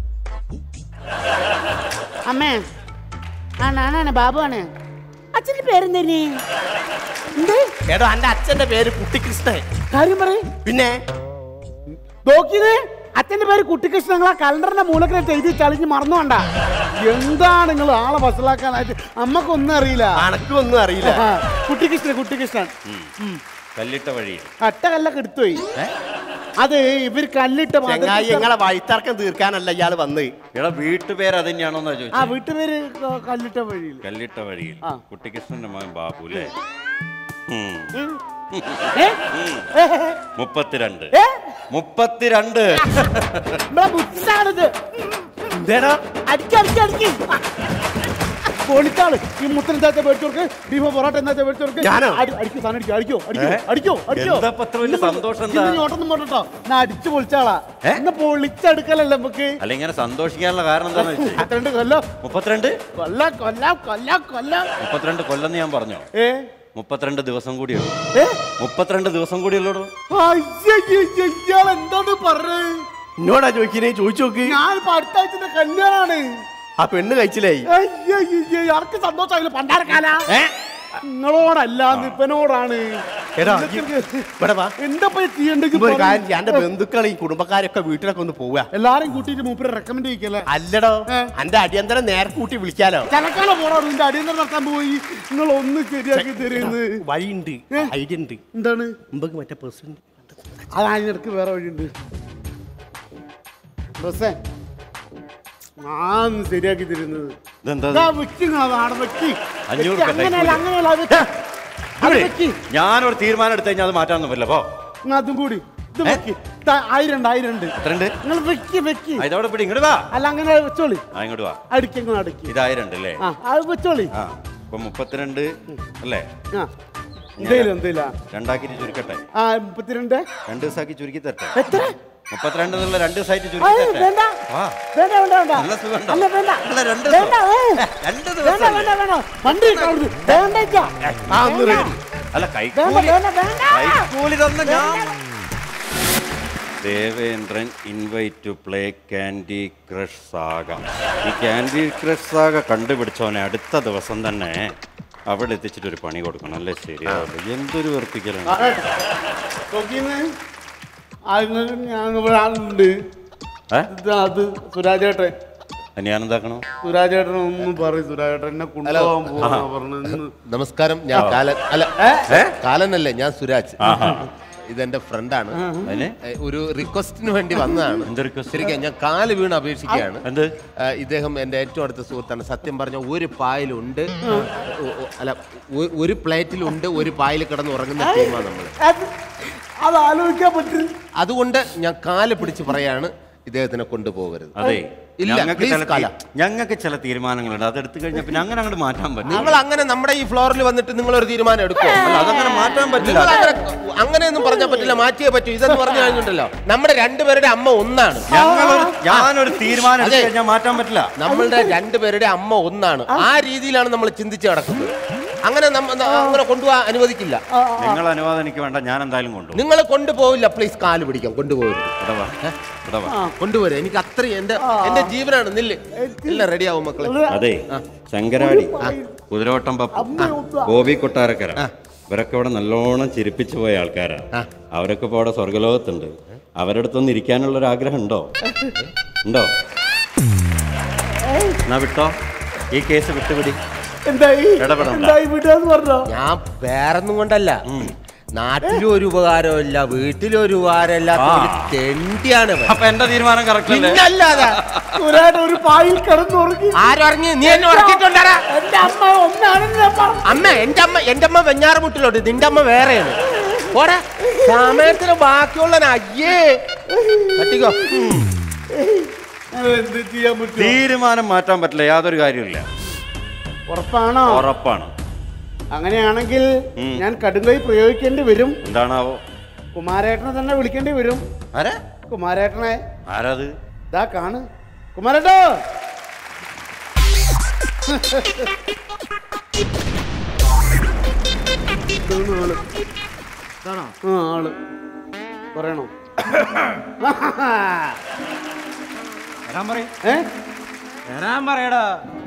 അമ്മേ ആ നാനാണ് ബാബുവാണ് അച്ഛന്റെ പേരെന്തേനി എന്ത് എടോ എന്റെ അച്ഛന്റെ പേര് കുട്ടിക്കൃഷ്ണൻ കാര്യം പറയും പിന്നെ നോക്കിയത് അച്ഛന്റെ പേര് കുട്ടിക്കൃഷ്ണൻ നിങ്ങൾ ആ കലണ്ടറിന്റെ മൂലക്കിനെ എഴുതി ചളിഞ്ഞ് മറന്നുകൊണ്ട എന്താണ് നിങ്ങൾ ആളെ വസലാക്കാനായിട്ട് അമ്മക്കൊന്നും അറിയില്ല അണക്കും ഒന്നും അറിയില്ല ആ, കുട്ടിക്കൃഷ്ണൻ കുട്ടിക്കൃഷ്ണൻ കല്ലിട്ട വഴിയിൽ അട്ട കല്ലൊക്കെ എടുത്തുപോയി അത് ഇവർ കല്ലിട്ട ചെങ്ങായി മതത്തിൽ- ഞങ്ങളെ വഴിത്തർക്കം തീർക്കാനല്ല ഇയാള് വന്ന് എടാ വീട്ടുപേര് അതന്നെയാണോന്നാ ആ ചോദിച്ചത് വീട്ടുപേര് ക- കല്ലിട്ട വഴിയിൽ കല്ലിട്ട വഴിയിൽ ആ. കുട്ടിക്കൃഷ്ണന്റെ മകൻ ബാബു അല്ലേ ഉം. ഏ? ഏ? മുപ്പത്തിരണ്ട് ഏ? മുപ്പത്തിരണ്ട് നമ്മളെ ബുദ്ധിസാണിത് എന്തേടാ അടിക്ക് അടിക്ക് അടിക്ക് പൊളിക്കാള് ഈ മുത്തൻ എന്താ മേടിച്ചു കൊടുക്ക് ബീഫോ പൊറോട്ട എന്താ മേടിച്ചു കൊടുക്ക് ഞാനോ? അടി- അടിക്കോ സാധനം അടിക്കോ അടിക്കോ അടിക്കോ ഏ? അടിക്കോ അടിക്കോ എന്താ ഇപ്പൊ അത്ര വലിയ സന്തോഷം എന്താ? ഞോട്ടൊന്നും പോട്ടോ ഞാൻ അടിച്ചു പൊളിച്ചാളാ ഏ? ഇന്ന് പൊളിച്ചെടുക്കലല്ലേ നമുക്ക് അല്ല ഇങ്ങനെ സന്തോഷിക്കാനുള്ള കാരണം എന്താന്ന് വെച്ചാൽ പന്ത്രണ്ട് കൊല്ലോ മുപ്പത്തിരണ്ട് കൊല്ല കൊല്ല കൊല്ല കൊല്ല മുപ്പത്തിരണ്ട് കൊല്ലെന്ന് ഞാൻ പറഞ്ഞോ ഏ മുപ്പത്തിരണ്ട് ദിവസം കൂടിയുള്ളൂ ഏ മുപ്പത്തിരണ്ട് ദിവസം കൂടിയുള്ളൂ അയ്യയ്യയ്യ, ഇയാൾ എന്താണ് പറഞ്ഞത് എന്നോടാ ചോദിക്കുന്നേ ചോദിച്ചു നോക്ക് ഞാൻ ഇപ്പൊ അടുത്ത ആഴ്ചന്റെ കല്യാണാണ് ആ പെണ്ണ് കഴിച്ചില്ലായി അയ്യയ്യയ്യ, ആർക്ക് സന്തോഷമായില്ല പണ്ടാരക്കാല ഏ? നിങ്ങളോടല്ല നിപ്പനോടാണ് എടാ നിങ്ങൾക്ക് ഇവിടെ വാ എന്താ ചെയ്യണ്ടെങ്കിൽ ഇപ്പൊ ഒരു കാര്യം ചെയ്യ്, എന്റെ ബന്ധുക്കളെയും കുടുംബക്കാരൊക്കെ വീട്ടിലൊക്കെ ഒന്ന് പോവുക എല്ലാരും കൂട്ടിയിട്ട് മൂപ്പര് റെക്കമെൻഡ് ചെയ്യിക്കല്ലേ അല്ലടോ ഏ? എന്റെ അടിയന്തരം നേരെ കൂട്ടി വിളിക്കാലോ ചിലക്കാലം പോണോ നിന്റെ അടിയന്തരം നടത്താൻ പോയി നിങ്ങൾ ഒന്ന് ശരിയാക്കി തരുന്നത് വഴിയുണ്ട് ഏ? ഐഡിയ ഉണ്ട് എന്താണ് മുമ്പ് മറ്റേ പ്രസിഡന്റ് അത് അതിനിടക്ക് വേറെ വഴിയുണ്ട് ബസ്സേ ആ ഒന്ന് ശരിയാക്കി തരുന്നത് ഇതെന്താ ഇതാ വെക്കി നാടെ വെക്കി അഞ്ഞൂറ് വെക്ക്, ഉറുപ്പിക അങ്ങനെയല്ല കൈക്കൂലി. അങ്ങനെയല്ല അത് വെക്ക്. അത് ഇവിടെ വെക്ക്. ഞാനൊരു തീരുമാനം എടുത്തു കഴിഞ്ഞാൽ അത് മാറ്റാനൊന്നും പറ്റില്ല പോ എന്നാ അതും കൂടി ഇത് വെക്ക് ദാ, ആയിരം ഉണ്ട് ആയിരം ഉണ്ട് എത്രയുണ്ട് നിങ്ങൾ വെക്ക് വെക്ക് ആ, ഇതവിടെ പിടി ഇങ്ങോട്ട് വാ അല്ല അങ്ങനെ വെച്ചോളി ആ ഇങ്ങോട്ട് വാ അടുക്കിങ്ങ് അടുക്കി ഇതായിരം ഉണ്ട് അല്ലേ ആ അത് വെച്ചോളി ആ ഇപ്പൊ മുപ്പത്തിരണ്ട് അല്ലേ ആ എന്തേലും എന്തേലും ആ. രണ്ടാക്കിട്ട് ചുരുക്കട്ടെ ആ മുപ്പത്തിരണ്ട് രണ്ട് ദിവസമാക്കി ചുരുക്കി തരട്ടെ എത്ര മുപ്പത്തിരണ്ട് എന്നുള്ള രണ്ട് ദിവസമായിട്ട് ആ, ചുരുക്കി തരട്ടെ വേണ്ട ആ വേണ്ട വേണ്ട വേണ്ട നല്ല സുഖമുണ്ടോ? അല്ല വേണ്ട അല്ല, രണ്ട് വേണ്ട ദിവസം. ഏ. രണ്ട് വേണ്ട ദിവസം വേണ്ട വേണ്ട വണ്ടി ഇട്ടോ അവിടുന്ന്. വേണ്ട ഇച്ചാ. ആ ഒന്ന് റെഡി അല്ല വേണ്ട കൈക്കൂലി വേണ്ട വേണ്ട കൈക്കൂലി തന്ന ഞാൻ Devendran invite to play candy crush saga ഈ ക്യാൻഡി ക്രഷ് സാഗ കണ്ടുപിടിച്ചവനെ അടുത്ത ദിവസം തന്നെ അവിടെ എത്തിച്ചിട്ട് ഒരു പണി കൊടുക്കണം അല്ലേ ശരിയാവില്ല എന്തൊരു വെറുപ്പിക്കലാണ് നോക്കിന്ന് അങ്ങനെ ഞാൻ ഇവിടെ ആളുണ്ട് ഏ ഇത് അത് സുരാജേട്ടൻ അത് ഞാൻ എന്താക്കണം സുരാജേട്ടൻ ഒന്നും പറയും സുരാജേട്ടൻ എന്നെ കൊണ്ടുപോകാൻ പോവാ പറഞ്ഞു നമസ്കാരം ഞാൻ കാലൻ അല്ല കാലനല്ലേ ഞാൻ സുരാജ് ഇതെന്റെ ഫ്രണ്ടാണ് അതിന് ഒരു റിക്വസ്റ്റിന് വേണ്ടി വന്നതാണ് എന്ത് request? ശരിക്കും ഞാൻ കാല് വീണ് അപേക്ഷിക്കുകയാണ് എന്ത് ആ, ഇദ്ദേഹം എന്റെ ഏറ്റവും അടുത്ത സുഹൃത്താണ് സത്യം പറഞ്ഞ ഒരു പായലുണ്ട് ഒ- ഒ- അല്ല ഒ- ഒരു പ്ലേറ്റിലുണ്ട് ഒരു പായൽ കിടന്ന് ഉറങ്ങുന്ന ടീമാണ് നമ്മൾ അത് അത് ആലോചിക്കാൻ പറ്റും അതുകൊണ്ട് ഞാൻ കാല് പിടിച്ച് പറയാണ് ഇദ്ദേഹത്തിനെ കൊണ്ടുപോകരുത് അതെ ഇല്ല, ഞങ്ങൾക്ക് please ചില കാല. ഞങ്ങൾക്ക് ചില തീരുമാനങ്ങളുണ്ട് അതെടുത്തു കഴിഞ്ഞാൽ പിന്നെ അങ്ങനെ അങ്ങോട്ട് മാറ്റാൻ പറ്റും നിങ്ങൾ അങ്ങനെ നമ്മുടെ ഈ ഫ്ലോറിൽ വന്നിട്ട് നിങ്ങൾ ഒരു തീരുമാനം എടുക്കുമോ അല്ല അതങ്ങനെ മാറ്റാൻ പറ്റില്ല നിങ്ങൾ അങ്ങനെ അങ്ങനെയൊന്നും പറഞ്ഞാൽ പറ്റില്ല മാറ്റിയേ പറ്റൂ ഇതെന്ന് പറഞ്ഞു കഴിഞ്ഞിട്ടുണ്ടല്ലോ നമ്മുടെ രണ്ടുപേരുടെ അമ്മ ഒന്നാണ് ഞങ്ങളൊരു ഞാനൊരു തീരുമാനം എടുത്തു അതെ. കഴിഞ്ഞാൽ മാറ്റാൻ പറ്റില്ല നമ്മളുടെ രണ്ടുപേരുടെ അമ്മ ഒന്നാണ് ആ രീതിയിലാണ് നമ്മൾ ചിന്തിച്ച് നടക്കുന്നത് അങ്ങനെ നമ്മ- ന- അങ്ങനെ കൊണ്ടുപോകാൻ അനുവദിക്കില്ല നിങ്ങൾ അനുവാദം എനിക്ക് വേണ്ട ഞാൻ എന്തായാലും കൊണ്ടുപോകും നിങ്ങൾ കൊണ്ടുപോവില്ല പ്ലീസ് കാല് പിടിക്കാം കൊണ്ടുപോകരുത് ഇവിടെ വാ ഇവിടെ വാ കൊണ്ടുപോരാ എനിക്ക് അത്രയും എന്റെ എന്റെ ജീവനാണ് നില്ല് എല്ലാം റെഡിയാവും മക്കളെ അതെ ശങ്കരാടി കുതിരവട്ടം പപ്പ ഗോപി കൊട്ടാരക്കര ഇവരൊക്കെ ഇവിടെ നല്ലോണം ചിരിപ്പിച്ചു പോയ ആൾക്കാരാ അവരൊക്കെ ഇപ്പൊ അവിടെ സ്വർഗലോകത്തുണ്ട് അവരുടെ അടുത്തൊന്ന് ഇരിക്കാനുള്ള ഒരു ആഗ്രഹം ഉണ്ടോ ഉണ്ടോ എന്നാ വിട്ടോ ഈ കേസ് വിട്ടുപിടി എന്തായി ഇടപെടണ്ട. എന്തായി വിടാന്ന് പറഞ്ഞോ ഞാൻ വേറൊന്നും കൊണ്ടല്ല നാട്ടിലും ഒരു ഉപകാരമില്ല വീട്ടിലും ഒരു ഉപകാരമില്ലാത്ത ഒരു തെണ്ടിയാണ് ഇവൻ. അപ്പൊ എന്റെ തീരുമാനം കറക്റ്റ് അല്ലേ പിന്നല്ലാതെ സുരാജ് ഒരു പായിൽ കിടന്നുറങ്ങി ആരറിഞ്ഞ് നീ എന്നെ ഉറക്കിട്ടുണ്ടാ എന്റെ അമ്മ ഒന്നാണെന്ന് ഞാൻ പറഞ്ഞു അമ്മ എന്റെ അമ്മ എന്റെ അമ്മ വെഞ്ഞാറുമുട്ടിലോട്ട് നിന്റെ അമ്മ വേറെയാണ് പോരാ സമയത്തിന് ബാക്കിയുള്ള അയ്യേ തട്ടിക്കോ ഞാൻ എന്ത് ചെയ്യാൻ പറ്റും തീരുമാനം മാറ്റാൻ പറ്റില്ല യാതൊരു കാര്യമില്ല ഉറപ്പാണോ ഉറപ്പാണ് അങ്ങനെയാണെങ്കിൽ ഉം. ഞാൻ കടുങ്കൈ പ്രയോഗിക്കേണ്ടി വരും എന്താണാവോ കുമാരേട്ടനെ തന്നെ വിളിക്കേണ്ടി വരും ആരാ കുമാരേട്ടനെ ആരാത് ഇതാ കാണ് കുമാരേട്ടോ ഇതാണ് ആള് ഇതാണോ ആ ആള് പറയണോ വരാൻ പറയും ഏ വരാൻ പറയടാ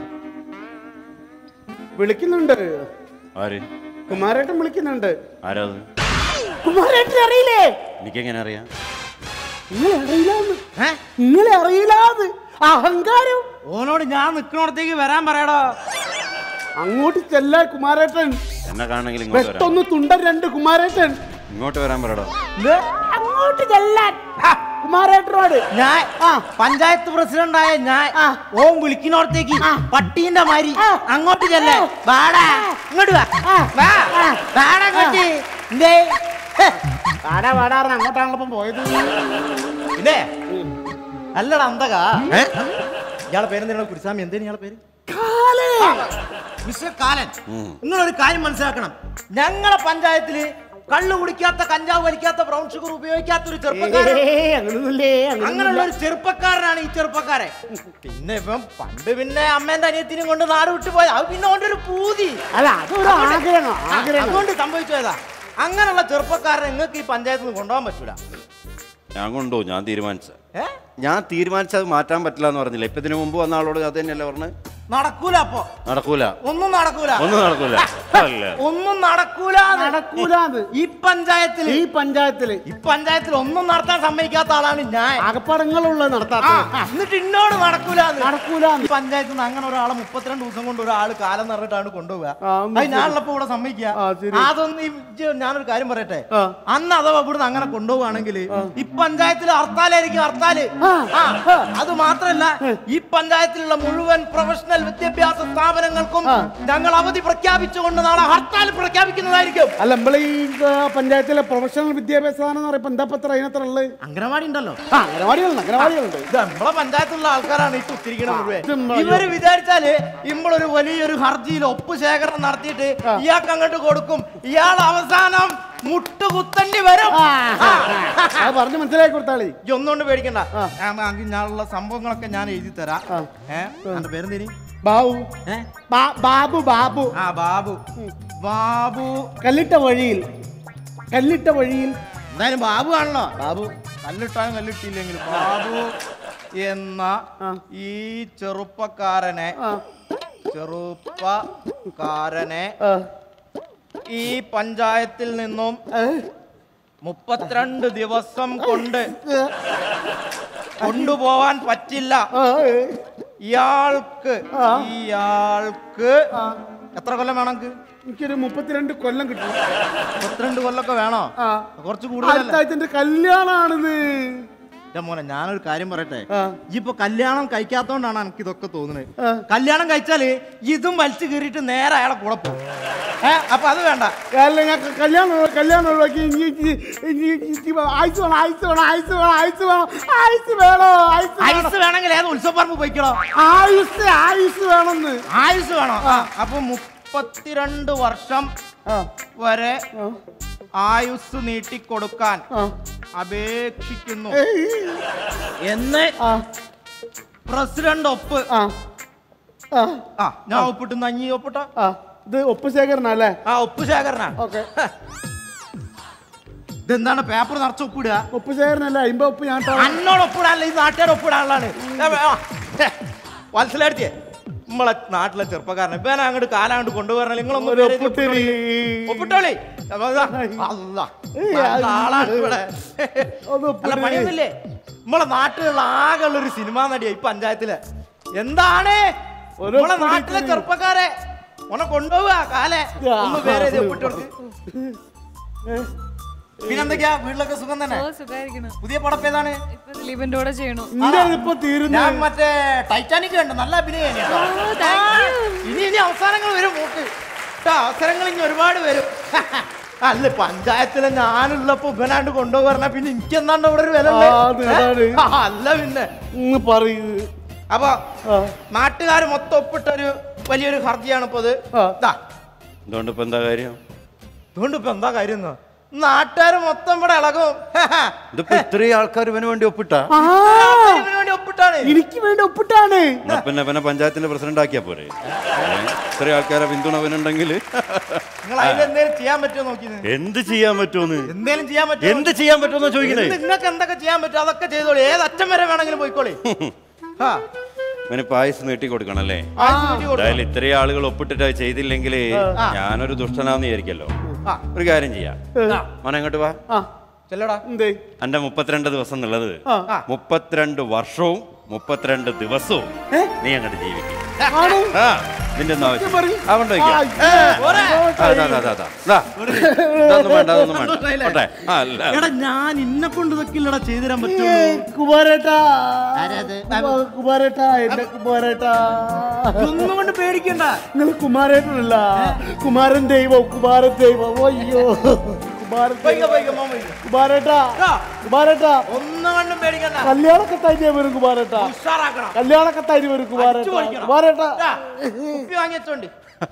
വിളിക്കുന്നുണ്ട് ആര് കുമാരേട്ടൻ വിളിക്കുന്നുണ്ട് ആരാത് കുമാരേട്ടൻ അറിയില്ലേ എനിക്കെങ്ങനെ അറിയാം നിങ്ങളെ അറിയില്ലാന്ന് ഏ നിങ്ങളെ അറിയില്ലാന്ന് അഹങ്കാരം ഓനോട് ഞാൻ നിക്കണോടത്തേക്ക് വരാൻ പറയടാ അങ്ങോട്ട് ചെല്ലാ കുമാരേട്ടൻ എന്നെ കാണണമെങ്കിൽ ഇങ്ങോട്ട് വരാം വെട്ടൊന്ന് തുണ്ടൻ രണ്ട് കുമാരേട്ടൻ ഇങ്ങോട്ട് വരാൻ പറയടോ അങ്ങോട്ട് ചെല്ലാൻ കുമാരേട്ടനോട് ഞാൻ ആ. പഞ്ചായത്ത് പ്രസിഡന്റായ ഞാൻ ആ. ഓൻ വിളിക്കുന്നോടത്തേക്ക് പട്ടീന്റെ മാരി അങ്ങോട്ട് ചെല്ലേ വാടാ ഇങ്ങോട്ട് വാ വാ വാടാ ഇങ്ങോട്ട് ഇല്ലേ ഹെ, വാടാ വാടാ പറഞ്ഞ് അങ്ങോട്ടാണല്ലോ ഇപ്പം പോയത് ഇല്ലേ അല്ലടാ അന്തക ഇയാളെ പേരെന്താണ് കുരുസ്വാമി എന്തേലും ഇയാളെ പേര് മിസ്റ്റർ കാലൻ നിങ്ങളൊരു കാര്യം മനസ്സിലാക്കണം ഞങ്ങളെ പഞ്ചായത്തില് കള്ളു കുടിക്കാത്ത കഞ്ചാവ് വലിക്കാത്ത ബ്രൗൺ ഷുഗർ ഉപയോഗിക്കാത്ത ഒരു ചെറുപ്പക്കാരൻ ഏയ്, അങ്ങനൊന്നുമില്ലേ അങ്ങനെയുള്ള അങ്ങനെയുള്ള ഒരു ചെറുപ്പക്കാരനാണ് ഈ ചെറുപ്പക്കാരൻ പിന്നെ ഇപ്പം പണ്ട് പിന്നെ അമ്മേന്റെ അനിയത്തിനും കൊണ്ട് നാട് വിട്ടു പോയത് അത് പിന്നെ ഓന്റെ ഒരു പൂതി അല്ല അതൊരു ആഗ്രഹം ആ, ആഗ്രഹം അതുകൊണ്ട് സംഭവിച്ചു പോയതാ അങ്ങനെയുള്ള ചെറുപ്പക്കാരനെ നിങ്ങൾക്ക് ഈ പഞ്ചായത്തിൽ നിന്ന് കൊണ്ടുപോകാൻ പറ്റൂല ഞാൻ കൊണ്ടുപോകും ഞാൻ തീരുമാനിച്ച ഏ ഞാൻ തീരുമാനിച്ചത് മാറ്റാൻ പറ്റില്ല എന്ന് പറഞ്ഞില്ല ഇപ്പൊ ഇതിനു മുമ്പ് വന്ന ആളോട് അത് തന്നെയല്ലേ പറഞ്ഞത് നടക്കൂല അപ്പൊ നടക്കൂല ഒന്നും നടക്കൂല ഒന്നും നടക്കൂല അല്ല ഒന്നും നടക്കൂല നടക്കൂലാന്ന് ഈ പഞ്ചായത്തില് ഈ പഞ്ചായത്തില് ഈ പഞ്ചായത്തിൽ ഒന്നും നടത്താൻ സമ്മതിക്കാത്ത ആളാണ് ഞാൻ അകപ്പടങ്ങളുള്ള ആ, നടത്താത്ത എന്നിട്ട് ഇന്നോട് നടക്കൂല നടക്കൂലാന്ന് ഈ പഞ്ചായത്തിൽ നിന്ന് അങ്ങനെ ഒരാളെ മുപ്പത്തിരണ്ട് ദിവസം കൊണ്ട് ഒരാൾ കാലം നിറഞ്ഞിട്ടാണ് കൊണ്ടുപോവുക ആ, ഒന്ന് അത് ഞാനുള്ളപ്പോ ഇവിടെ സമ്മതിക്കുക ആ, ശരി. അതൊന്നും ഈ ഇജ്ജ് ഞാനൊരു കാര്യം പറയട്ടെ ആ. അന്ന് അഥവാ ഇവിടുന്ന് അങ്ങനെ കൊണ്ടുപോവാണെങ്കിൽ ഈ പഞ്ചായത്തിൽ ഹർത്താലായിരിക്കും ഹർത്താല് ആ, അത് മാത്രല്ല ഈ പഞ്ചായത്തിലുള്ള മുഴുവൻ പ്രൊഫഷണൽ വൊക്കേഷണൽ വിദ്യാഭ്യാസ സ്ഥാപനങ്ങൾക്കും ഞങ്ങൾ അവധി പ്രഖ്യാപിച്ചുകൊണ്ട് നാളെ ഹർത്താൽ പ്രഖ്യാപിക്കുന്നതായിരിക്കും അല്ല നമ്മളെ ഈ ആ, പഞ്ചായത്തിലെ പ്രൊഫഷണൽ വിദ്യാഭ്യാസ സ്ഥാനം പറയുമ്പോ എന്താ പത്ര അതിനത്ര ഉള്ളത് അംഗനവാടി ഉണ്ടല്ലോ ആ അംഗനവാടികളുണ്ട് അംഗനവാടികളുണ്ട് ഇത് നമ്മളെ പഞ്ചായത്തിലുള്ള ആൾക്കാരാണ് ഈ കുത്തിരിക്കുന്നത് മുഴുവൻ ഇത് നമ്മളെ- ഇവര് വിചാരിച്ചാല് ഇമ്പളൊരു വലിയൊരു ഹർജിയിൽ ഒപ്പ് ശേഖരണം നടത്തിയിട്ട് ഇയാൾക്ക് അങ്ങോട്ട് കൊടുക്കും ഇയാൾ അവസാനം മുട്ടുകുത്തണ്ടി വരും ആ, അത് പറഞ്ഞ് മനസ്സിലാക്കി കൊടുത്താളി ഈ ഒന്നുകൊണ്ട് പേടിക്കണ്ട ഞാൻ അങ്ങ് ഞാനുള്ള സംഭവങ്ങളൊക്കെ ഞാൻ എഴുതി തരാം ഏഹ് എന്റെ പേരെന്തേനി ബാബു ഏ? ബാ- ബാബു ബാബു ആ ബാബു ബാബു കല്ലിട്ട വഴിയിൽ കല്ലിട്ട വഴിയിൽ എന്തായാലും ബാബു ആണല്ലോ ബാബു കല്ലിട്ടാലും കല്ലിട്ടില്ലെങ്കിലും ബാബു എന്ന ഈ ചെറുപ്പക്കാരനെ ചെറുപ്പക്കാരനെ ആ, ഈ പഞ്ചായത്തിൽ നിന്നും മുപ്പത്തിരണ്ട് ദിവസം കൊണ്ട് കൊണ്ടുപോവാൻ പറ്റില്ല ആ, ഏ, ഇയാൾക്ക് ഇയാൾക്ക് എത്ര കൊല്ലം വേണം എനിക്ക്? എനിക്കൊരു മുപ്പത്തിരണ്ട് കൊല്ലം കിട്ടും മുപ്പത്തിരണ്ട് കൊല്ലമൊക്കെ വേണോ ആ കുറച്ച് അടുത്ത കൂടുതലല്ലേ ആഴ്ചന്റെ കല്യാണാണിത് എന്റെ മോനെ ഞാനൊരു കാര്യം പറയട്ടെ ആ. ഇപ്പൊ കല്യാണം കഴിക്കാത്തോണ്ടാണ് എനിക്ക് ഇതൊക്കെ തോന്നുന്നത് ആ. കല്യാണം കഴിച്ചാല് ഇതും വലിച്ചു കീറിയിട്ട് നേരെ അയാളെ കൂടെ പോകും ഏ അപ്പൊ അത് വേണ്ട അല്ല ഞാൻ ക- കല്യാണം ഒഴിവാ- കല്യാണം ഒഴിവാക്കി ഇനി ഇനി- ഇനി ഇനി ആയുസ് വേണം ആയുസ് വേണം ആയുസ് വേണം ആയുസ് വേണം ആയുസ് വേണോ ആയുസ് വേണം ആയുസ് വേണമെങ്കിൽ ഏത് ഉത്സവപ്പറമ്പ് പോയിക്കണോ ആയുസ് ആയുസ് വേണമെന്ന് ആയുസ് വേണം ആ, അപ്പൊ മുപ്പത്തിരണ്ട് വർഷം ആ വരെ ആ, ആയുസ് നീട്ടിക്കൊടുക്കാൻ ആ. അപേക്ഷിക്കുന്നു ഏയ്. എന്ന് ആ പ്രസിഡന്റ് ഒപ്പ് ആ ആ ആ ഞാൻ ഒപ്പിട്ടുന്ന അഞ്ഞി ഒപ്പിട്ട ആ ഇത് ഒപ്പ് ശേഖരണ അല്ലേ ആ ഒപ്പ് ശേഖരണ ഓക്കെ ഇതെന്താണ് പേപ്പർ നിറച്ച് ഒപ്പിടുക ഒപ്പ് ശേഖരണല്ലേ അമ്പത് ഒപ്പ് ഞാൻ ഇട്ടോളാം. അന്നോട് ഒപ്പിടാനല്ല ഈ നാട്ടുകാർ ഒപ്പിടാനുള്ളതാണ് മനസ്സിലായിട്ടേ നമ്മളെ നാട്ടിലെ ചെറുപ്പക്കാരനെ ഇപ്പൊ ഞാൻ അങ്ങോട്ട് കാലാണ്ട് കൊണ്ടുപോകണം നിങ്ങളൊന്നും ഒരു പേര് എഴുതി ഒപ്പിട്ടിരി. ഒപ്പിട്ടോളി അപ്പൊ ഇതാ, അല്ലാ, നല്ല ആളാണ് ഇവിടെ ഒന്ന് അല്ല ഒപ്പിട്ടിരി. പണിയൊന്നുമില്ലേ നമ്മളെ നാട്ടിലുള്ള ആകെ ഉള്ള ഒരു സിനിമാ നടിയാ ഈ പഞ്ചായത്തില് എന്താണ് ഒരു നമ്മളെ നാട്ടിലെ ഒപ്പിട്ടിരി. ചെറുപ്പക്കാരെ ഓനെ കൊണ്ടുപോവുക കാലെ ഒന്ന് പേര് എഴുതി ഒപ്പിട്ട് കൊടുക്ക് ഏ, പിന്നെന്തൊക്കെയാ വീട്ടിലൊക്കെ സുഖം തന്നെ ഓ സുഖായിരിക്കണം പുതിയ പടപ്പ് ഏതാണ് ഇപ്പൊ ദിലീപിന്റെ കൂടെ ചെയ്യണു ഇന്റെ ഇപ്പൊ തീരുന്നു ഞാൻ മറ്റേ ടൈറ്റാനിക് കണ്ടു നല്ല അഭിനയം കേട്ടോ. ഓ, thank ആ, you. ഇനി ഇനി അവസാനങ്ങൾ വരും മൂക്ക് കേട്ടോ, അവസരങ്ങൾ ഇനി ഒരുപാട് വരും അല്ല പഞ്ചായത്തിലെ ഞാനുള്ളപ്പോ ഇവനാണ്ട് കൊണ്ടുപോകാൻ പിന്നെ എനിക്ക് എന്താണ്ട് ഇവിടെ ഒരു വില ഉള്ളെ? ആ, അത് അതാണ്. ഏ? ആ, അല്ല പിന്നെ ഇന്ന് പറയൂ അപ്പൊ ആ നാട്ടുകാർ മൊത്തം ഒപ്പിട്ട ഒരു വലിയൊരു ഹർജിയാണ് ഇപ്പൊ ഇത് ആ. ദാ, അതുകൊണ്ട് ഇപ്പൊ എന്താ കാര്യം അതുകൊണ്ട് ഇപ്പൊ എന്താ കാര്യം നാട്ടുകാർ മൊത്തം ഇവിടെ ഇളകും ഇതിപ്പോ ഇത്രയും ആൾക്കാർ ഇവന് വേണ്ടി ഒപ്പിട്ടാ ആ, ഇതിനു വേണ്ടി ഒപ്പിട്ടാണ് എനിക്ക് വേണ്ടി ഒപ്പിട്ടാണ് എന്നാ പിന്നെ ഇവനെ പഞ്ചായത്തിന്റെ പ്രസിഡന്റ് ആക്കിയാ പോരെ ഏ? ഇത്രയും ആൾക്കാരെ പിന്തുണ അവനുണ്ടെങ്കിൽ നിങ്ങൾ അതിൽ എന്തെങ്കിലും ചെയ്യാൻ പറ്റുമോ നോക്കിയത് എന്ത് ചെയ്യാൻ പറ്റുമെന്ന് എന്തേലും ചെയ്യാൻ പറ്റുമോ എന്ത് ചെയ്യാൻ പറ്റുമെന്ന് ചോദിക്കണേ നിങ്ങൾക്ക് എന്തൊക്കെ ചെയ്യാൻ പറ്റും അതൊക്കെ ചെയ്തോളി ഏത് അറ്റം വരെ വേണമെങ്കിലും പോയിക്കോളി ആ, ഇവന് പായസം നീട്ടി കൊടുക്കണല്ലേ ആയുസ് നീട്ടി കൊടുക്കണം. എന്തായാലും ഇത്രയും ആളുകൾ ഒപ്പിട്ടിട്ട് അത് ചെയ്തില്ലെങ്കിൽ ആ. ഞാനൊരു ദുഷ്ടനാന്ന് വിചാരിക്കല്ലോ ആ. ഒരു കാര്യം ചെയ്യാം മോനെ അങ്ങോട്ട് വാ ആ ചെല്ലടാ എന്തേ എന്റെ മുപ്പത്തിരണ്ട് ദിവസം എന്നുള്ളത് ആ. ആ. മുപ്പത്തിരണ്ട് വർഷവും മുപ്പത്തിരണ്ട് ദിവസവും ഏ? നീ അങ്ങോട്ട് ജീവിക്കും ആണ് ആ നിന്റെ ഒന്നും ആവശ്യം പറയ്. അതുകൊണ്ട് ആ, വയ്ക്കാം. ഇത് പോരെ. ആ, ദാ, ദാ, ദാ, ദാ. ദാ. ഇതൊന്നും വേണ്ട അതൊന്നും വേണ്ട സന്തോഷായില്ലേ? പോട്ടെ. ആ, അല്ല. എടാ ഞാൻ ഇന്നെ കൊണ്ട് ഇതൊക്കെ ഇല്ലടാ ചെയ്തു തരാൻ ഏ, പറ്റുള്ളൂ കുമാരേട്ടാ ആരാത്? കുമാ- കുമാരേട്ടാ എന്റെ കുമാരേട്ടാ ഒന്നും കൊണ്ട് പേടിക്കണ്ട നിങ്ങൾ കുമാരേട്ടനല്ല കുമാരൻ ദൈവം കുമാരൻ ദൈവം അയ്യോ കുമാരൻ പോയിക്കോ, ദൈവം. പോയിക്കോ, മോൻ പോയിക്കോ. കുമാരേട്ടാ ആ. കുമാരേട്ടാ ഒന്നും കൊണ്ടും പേടിക്കണ്ട കല്യാണൊക്കെ തൈര് വരും കുമാരേട്ടാ ഉഷാറാക്കണം കല്യാണൊക്കെ തൈര് വരും അടിച്ചു കുമാരേട്ടാ പൊളിക്കണം. കുമാരേട്ടാ ആ, കുപ്പി വാങ്ങിച്ചോണ്ട്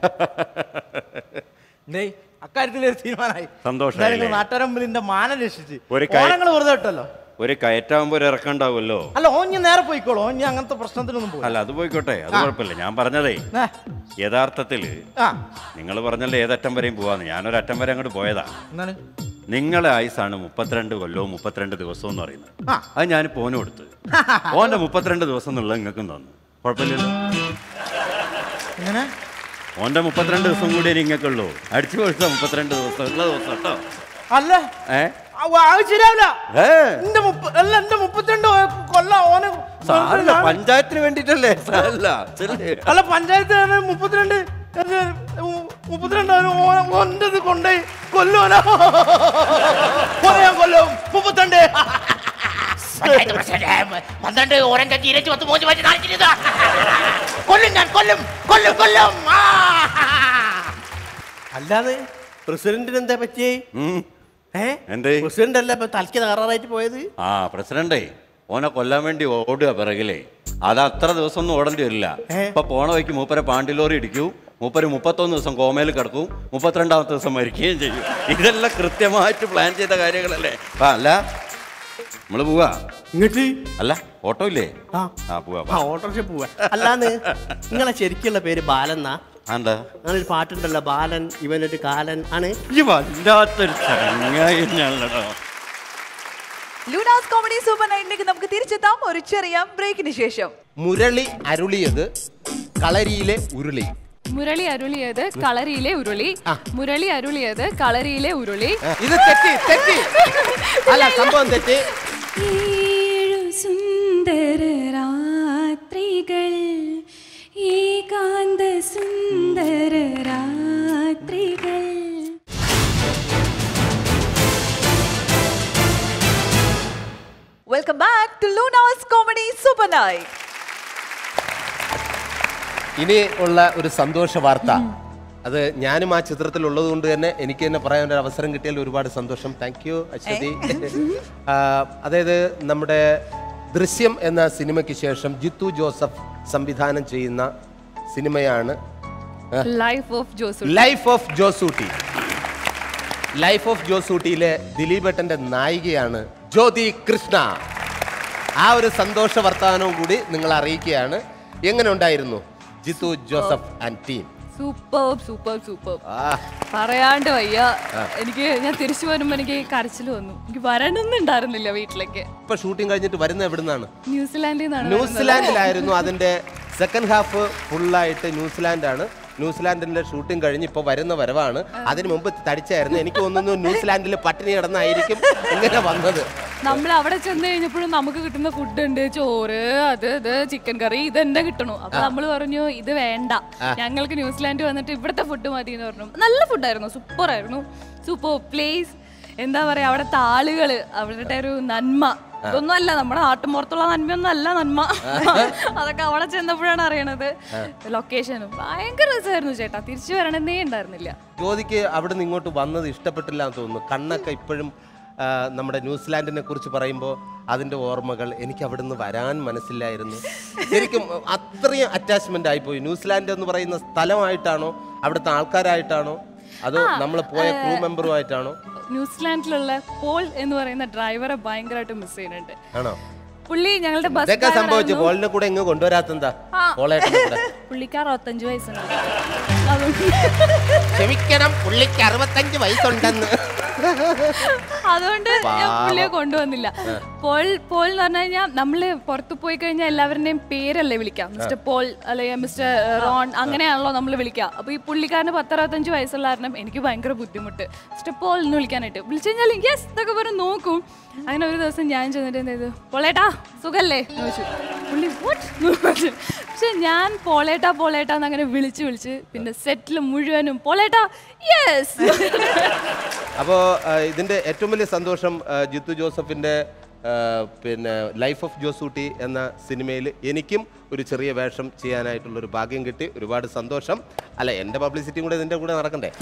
ഡേയ് അക്കാര്യത്തിൽ ഒരു തീരുമാനമായി സന്തോഷായില്ലേ? എന്തായാലും നാട്ടുകാരെ മുമ്പിൽ എന്റെ മാനം രക്ഷിച്ച് ഒരു കൈ- ഓണങ്ങൾ വെറുതെ ഇട്ടല്ലോ ഒരു കയറ്റാകുമ്പോ ഒരു ഇറക്കണ്ടാവുമല്ലോ അല്ല ഓഞ്ഞ് നേരെ പോയിക്കോളൂ ഓഞ്ഞ് അങ്ങനത്തെ പ്രശ്നത്തിനൊന്നും പോയി അല്ല അത് പോയിക്കോട്ടെ അത് കുഴപ്പമില്ല ഞാൻ പറഞ്ഞതേ യഥാർത്ഥത്തില് ആ നിങ്ങൾ പറഞ്ഞല്ലോ ഏതറ്റം വരെയും പോവാന്ന് ഞാനൊരു അറ്റം വരെ അങ്ങോട്ട് പോയതാ എന്താണ് നിങ്ങളെ ആയുസാണ് മുപ്പത്തിരണ്ട് കൊല്ലവും മുപ്പത്തിരണ്ട് ദിവസവും എന്ന് പറയുന്നത് ആ. അത് ഞാൻ പോന് കൊടുത്ത് ഓന്റെ മുപ്പത്തിരണ്ട് ദിവസം എന്നുള്ളത് നിങ്ങൾക്കും തന്നു കുഴപ്പമില്ലല്ലോ എങ്ങനെ ഓന്റെ മുപ്പത്തിരണ്ട് ദിവസം കൂടി നിങ്ങൾക്കുള്ളൂ അടിച്ചു കൊടുത്ത മുപ്പത്തിരണ്ട് ദിവസം ഉള്ള ദിവസം കേട്ടോ അല്ല ഏ ആ, അത് ശരിയാവില്ല ഏ എന്റെ മുപ്പ അല്ല എന്റെ മുപ്പത്തിരണ്ട് കൊല്ല ഓന് സാരമില്ല, പഞ്ചായത്തിന് വേണ്ടിട്ടല്ലേ സാരമില്ല ചെല്ല്. അല്ല പഞ്ചായത്ത് ആണ് മുപ്പത്തിരണ്ട് ഇത് മു- മുപ്പത്തിരണ്ട് ആണ് ഓ- ഓൻ്റെത് കൊണ്ടേ കൊല്ലോനാ കൊല്ലം കൊല്ലും മുപ്പത്തിരണ്ട് പഞ്ചായത്ത് പ്രസിഡന്റ് പന്ത്രണ്ട് ഓറഞ്ച് ഇരച്ചു പത്ത് മൂന്ന് പറ്റി നാലിച്ചിരുന്ന കൊല്ലും ഞാൻ കൊല്ലും കൊല്ലും കൊല്ലും ആ. അല്ലാതെ പ്രസിഡന്റിന് എന്താ പറ്റിയേ ഉം. ഏ എന്തേ? പ്രസിഡന്റ് അല്ല ഇപ്പൊ തലയ്ക്ക് തകരാറായിട്ട് പോയത് ആ പ്രസിഡന്റേ ഓനെ കൊല്ലാൻ വേണ്ടി ഓടുക പിറകിലേ അത് അത്ര ദിവസം ഒന്നും ഓടേണ്ടി വരില്ല ഏ? ഇപ്പൊ പോണ വഴിക്ക് മൂപ്പരെ പാണ്ടിലോറി ഇടിക്കൂ മൂപ്പര് മുപ്പത്തൊന്ന് ദിവസം കോമയിൽ കിടക്കും മുപ്പത്തിരണ്ടാമത്തെ ദിവസം മരിക്കുകയും ചെയ്യും ഇതെല്ലാം കൃത്യമായിട്ട് പ്ലാൻ ചെയ്ത കാര്യങ്ങളല്ലേ അപ്പൊ അല്ല നമ്മള് പോവാ ഇങ്ങോട്ട് അല്ല ഓട്ടോ ഇല്ലേ ആ ആ പോവാ ആ ഓട്ടോറിക്ഷ പോവാ അല്ലാന്ന് നിങ്ങളെ ശരിക്കുള്ള പേര് ബാലെന്നാ എന്താ അങ്ങനൊരു പാട്ടുണ്ടല്ലോ ബാലൻ ഇവനൊരു കാലൻ ആണ് ഈ വല്ലാത്തൊരു ചങ്ങായി ഞാനല്ലോ ലൂണാസ് കോമഡി സൂപ്പർ നൈറ്റിലേക്ക് നമുക്ക് തിരിച്ചെത്താം ഒരു ചെറിയ ബ്രേക്കിന് ശേഷം മുരളി അരുളിയത് കളരിയിലെ ഉരുളി മുരളി അരുളിയത് കളരിയിലെ ഉരുളി മുരളി അരുളിയത് കളരിയിലെ ഉരുളി ഇത് തെറ്റി തെറ്റി അല്ല സംഭവം തെറ്റി ഏഴു സുന്ദര രാത്രികൾ ഏകാന്ത സുന്ദര രാത്രികൾ welcome back to Luna's comedy super night ഇനി ഉള്ള ഒരു സന്തോഷ വാർത്ത അത് ഞാനും ആ ചിത്രത്തിൽ ഉള്ളത് കൊണ്ട് തന്നെ എനിക്ക് തന്നെ പറയാൻ ഒരു അവസരം കിട്ടിയാൽ ഒരുപാട് സന്തോഷം താങ്ക് യു അശ്വതി ആ, അതായത് നമ്മുടെ ദൃശ്യം എന്ന സിനിമയ്ക്ക് ശേഷം ജിത്തു ജോസഫ് സംവിധാനം ചെയ്യുന്ന സിനിമയാണ് ലൈഫ് ഓഫ് ജോസു life of Josootty life of ജോസൂട്ടിയിലെ ദിലീപേട്ടന്റെ നായികയാണ് ജ്യോതി കൃഷ്ണ ആ ഒരു സന്തോഷ വർത്തമാനവും കൂടി നിങ്ങൾ അറിയിക്കുകയാണ് എങ്ങനെ ഉണ്ടായിരുന്നു Jeethu Joseph and team super super super ആ പറയാണ്ട് വയ്യ എനിക്ക് ഞാൻ തിരിച്ചു വരുമ്പോ എനിക്ക് കരച്ചിൽ വന്നു എനിക്ക് വരണമെന്നും ഉണ്ടായിരുന്നില്ല വീട്ടിലേക്ക് ഇപ്പൊ ഷൂട്ടിംഗ് കഴിഞ്ഞിട്ട് വരുന്നത് എവിടുന്നാണ് ന്യൂസിലാൻഡിൽ നിന്നാണ് വരുന്നത്. ന്യൂസിലാൻഡിലായിരുന്നു അതിന്റെ സെക്കൻഡ് ഹാഫ് ഫുള്ളായിട്ട് ന്യൂസിലാൻഡാണ് ന്യൂസിലാൻഡിന്റെ ഷൂട്ടിംഗ് കഴിഞ്ഞ് ഇപ്പൊ വരുന്ന വരവാണ് അതിന് മുമ്പ് തടിച്ചായിരുന്നു എനിക്ക് തോന്നുന്നു ന്യൂസിലാൻഡിൽ പട്ടിണി കിടന്നായിരിക്കും ഇങ്ങനെ വന്നത് നമ്മൾ അവിടെ ചെന്ന് കഴിഞ്ഞപ്പോഴും നമുക്ക് കിട്ടുന്ന ഫുഡ് ഉണ്ട് ചോറ് അത് ഇത് ചിക്കൻ കറി ഇതെന്നെ കിട്ടണു അപ്പൊ നമ്മൾ പറഞ്ഞു ഇത് വേണ്ട ഞങ്ങൾക്ക് ന്യൂസിലാൻഡ് വന്നിട്ട് ഇവിടുത്തെ ഫുഡ് മതി എന്ന് പറഞ്ഞു നല്ല ഫുഡായിരുന്നു സൂപ്പർ ആയിരുന്നു സൂപ്പർ പ്ലേസ് എന്താ പറയാ അവിടുത്തെ ആളുകള് അവരുടെ ഒരു നന്മ ഇതൊന്നും അല്ല നമ്മുടെ നാട്ടുമ്പുറത്തുള്ള നന്മയൊന്നും അല്ല നന്മ അതൊക്കെ അവിടെ ചെന്നപ്പോഴാണ് അറിയണത് ലൊക്കേഷനും ഭയങ്കര രസമായിരുന്നു ചേട്ടാ തിരിച്ചു വരണമെന്നേ ഉണ്ടായിരുന്നില്ല ജ്യോതിക്ക് അവിടെ നിന്ന് ഇങ്ങോട്ട് വന്നത് ഇഷ്ടപ്പെട്ടില്ല എന്ന് തോന്നുന്നു കണ്ണൊക്കെ ഇപ്പോഴും ആ, നമ്മുടെ ന്യൂസിലാൻഡിനെ കുറിച്ച് പറയുമ്പോൾ അതിൻ്റെ ഓർമ്മകൾ എനിക്ക് അവിടെ നിന്ന് വരാൻ മനസ്സിലായിരുന്നു ശരിക്കും അത്രയും അറ്റാച്ച്മെന്റ് ആയിപ്പോയി ന്യൂസിലാൻഡ് എന്ന് പറയുന്ന സ്ഥലമായിട്ടാണോ അവിടുത്തെ ആൾക്കാരായിട്ടാണോ അതോ നമ്മൾ പോയ ക്രൂ മെമ്പറുമായിട്ടാണോ ന്യൂസിലാൻഡിലുള്ള പോൾ എന്ന് പറയുന്ന ഡ്രൈവറെ ഭയങ്കരമായിട്ട് മിസ് ചെയ്യുന്നുണ്ട് ആണോ പുള്ളി ഞങ്ങളുടെ ബസ് ഇതൊക്കെ സംഭവിച്ചു ബോളിനെ കൂടെ ഇങ്ങ് കൊണ്ടുവരാത്തെന്താ പോളേട്ടനെ കൂടെ പുള്ളിക്കാർ അറുപത്തഞ്ച് വയസ്സുണ്ട് അതുകൊണ്ട് ക്ഷമിക്കണം പുള്ളിക്ക് അറുപത്തഞ്ച് വയസ്സുണ്ടെന്ന് അതുകൊണ്ട് ഞാൻ പുള്ളിയെ കൊണ്ടുവന്നില്ല പോൾ പോൾ എന്ന് പറഞ്ഞു കഴിഞ്ഞാൽ നമ്മള് പുറത്തു പോയി കഴിഞ്ഞാൽ എല്ലാവരുടെയും പേരല്ലേ വിളിക്കാം മിസ്റ്റർ പോൾ അല്ലെങ്കിൽ മിസ്റ്റർ റോൺ അങ്ങനെയാണല്ലോ നമ്മൾ വിളിക്കുക അപ്പൊ ഈ പുള്ളിക്കാരന് പത്തറുപത്തഞ്ച് വയസ്സുള്ള കാരണം എനിക്ക് ഭയങ്കര ബുദ്ധിമുട്ട് മിസ്റ്റർ പോൾ എന്ന് വിളിക്കാനായിട്ട് വിളിച്ചു കഴിഞ്ഞാൽ യെസ് ഇതൊക്കെ പറഞ്ഞ് നോക്കും അങ്ങനെ ഒരു ദിവസം ഞാൻ ചെന്നിട്ട് എന്ത് ചെയ്തു പോളേട്ടാ സുഖല്ലേ എന്ന് ചോദിച്ചു പുള്ളി "What?" എന്ന് പറഞ്ഞു. പക്ഷെ ഞാൻ പോളേട്ടാ പോളേട്ടാ എന്ന് അങ്ങനെ വിളിച്ച് വിളിച്ച് പിന്നെ സെറ്റിൽ മുഴുവനും പോളേട്ടാ യെസ് അപ്പോൾ ഇതിൻ്റെ ഏറ്റവും വലിയ സന്തോഷം ആ, ജിത്തു ജോസഫിൻ്റെ ആ, പിന്നെ ലൈഫ് ഓഫ് ജോസൂട്ടി എന്ന സിനിമയിൽ എനിക്കും ഒരു ചെറിയ വേഷം ചെയ്യാനായിട്ടുള്ള ഒരു ഭാഗ്യം കിട്ടി ഒരുപാട് സന്തോഷം അല്ല എൻ്റെ പബ്ലിസിറ്റിയും കൂടെ ഇതിൻ്റെ കൂടെ നടക്കണ്ടേ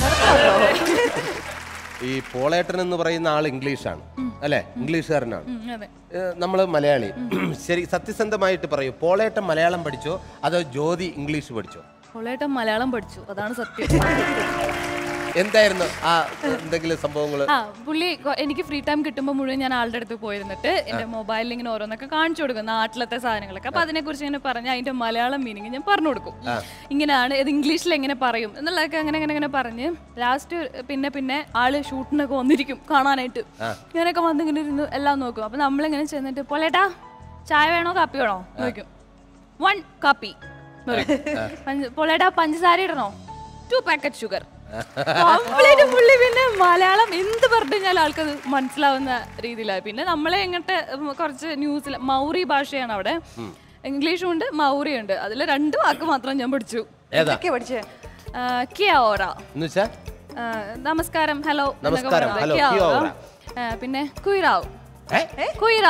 ഈ പോളേട്ടൻ എന്ന് പറയുന്ന ആൾ ഇംഗ്ലീഷാണ് അല്ലേ ഇംഗ്ലീഷുകാരനാണ് അതെ നമ്മൾ മലയാളി ശരി സത്യസന്ധമായിട്ട് പറയൂ പോളേട്ടൻ മലയാളം പഠിച്ചോ അതോ ജ്യോതി ഇംഗ്ലീഷ് പഠിച്ചോ പൊളേട്ടൻ മലയാളം പഠിച്ചു അതാണ് സത്യം എന്തായിരുന്നു ആ എന്തെങ്കിലും സംഭവങ്ങൾ ആ പുള്ളി കൊ- എനിക്ക് ഫ്രീ ടൈം കിട്ടുമ്പോൾ മുഴുവൻ ഞാൻ ആളുടെ അടുത്ത് പോയിരുന്നിട്ട് എന്റെ മൊബൈലിൽ ഇങ്ങനെ ഓരോന്നൊക്കെ കാണിച്ചു കൊടുക്കും നാട്ടിലത്തെ സാധനങ്ങളൊക്കെ അപ്പൊ അതിനെ കുറിച്ച് ഇങ്ങനെ പറഞ്ഞ് അതിന്റെ മലയാളം മീനിങ് ഞാൻ പറഞ്ഞു കൊടുക്കും ഇങ്ങനെയാണ് ഇത് ഇംഗ്ലീഷിൽ എങ്ങനെ പറയും എന്നുള്ളതൊക്കെ അങ്ങനെ അങ്ങനെ അങ്ങനെ പറഞ്ഞ് ലാസ്റ്റ് പിന്നെ പിന്നെ ആള് ഷൂട്ടിനൊക്കെ വന്നിരിക്കും കാണാനായിട്ട് ഇങ്ങനെയൊക്കെ വന്ന് ഇങ്ങനെ ഇരുന്ന് എല്ലാം നോക്കും അപ്പൊ നമ്മളിങ്ങനെ ചെന്നിട്ട് പൊലേട്ടാ ചായ വേണോ കാപ്പി വേണോ എന്ന് ചോദിക്കും വൺ കാപ്പി പൊലേട്ടാ പഞ്ചസാര ഇടണോ ടു പാക്കറ്റ് ഷുഗർ കംപ്ലീറ്റ് പുള്ളി പിന്നെ മലയാളം എന്ത് പറഞ്ഞു കഴിഞ്ഞാൽ ആൾക്കത് മനസ്സിലാവുന്ന രീതിയിലായി പിന്നെ നമ്മളെ എങ്ങനത്തെ ഉം, കുറച്ച് ന്യൂസിൽ മൗറി ഭാഷയാണ് അവിടെ ഇംഗ്ലീഷും ഉണ്ട് മൗറി ഉണ്ട് അതിൽ രണ്ട് വാക്ക് മാത്രം ഞാൻ പഠിച്ചു ഏതാ ഒക്കെ പഠിച്ചേ ആ, കിയ ഓറ എന്ന് വെച്ചാ ആ, നമസ്കാരം ഹലോ എന്നൊക്കെ നമസ്കാരം, പറഞ്ഞത്. Hello, kia kia ora. Ora. ആ, പിന്നെ കുയിറാവ് ഏ? കുയിറാവ്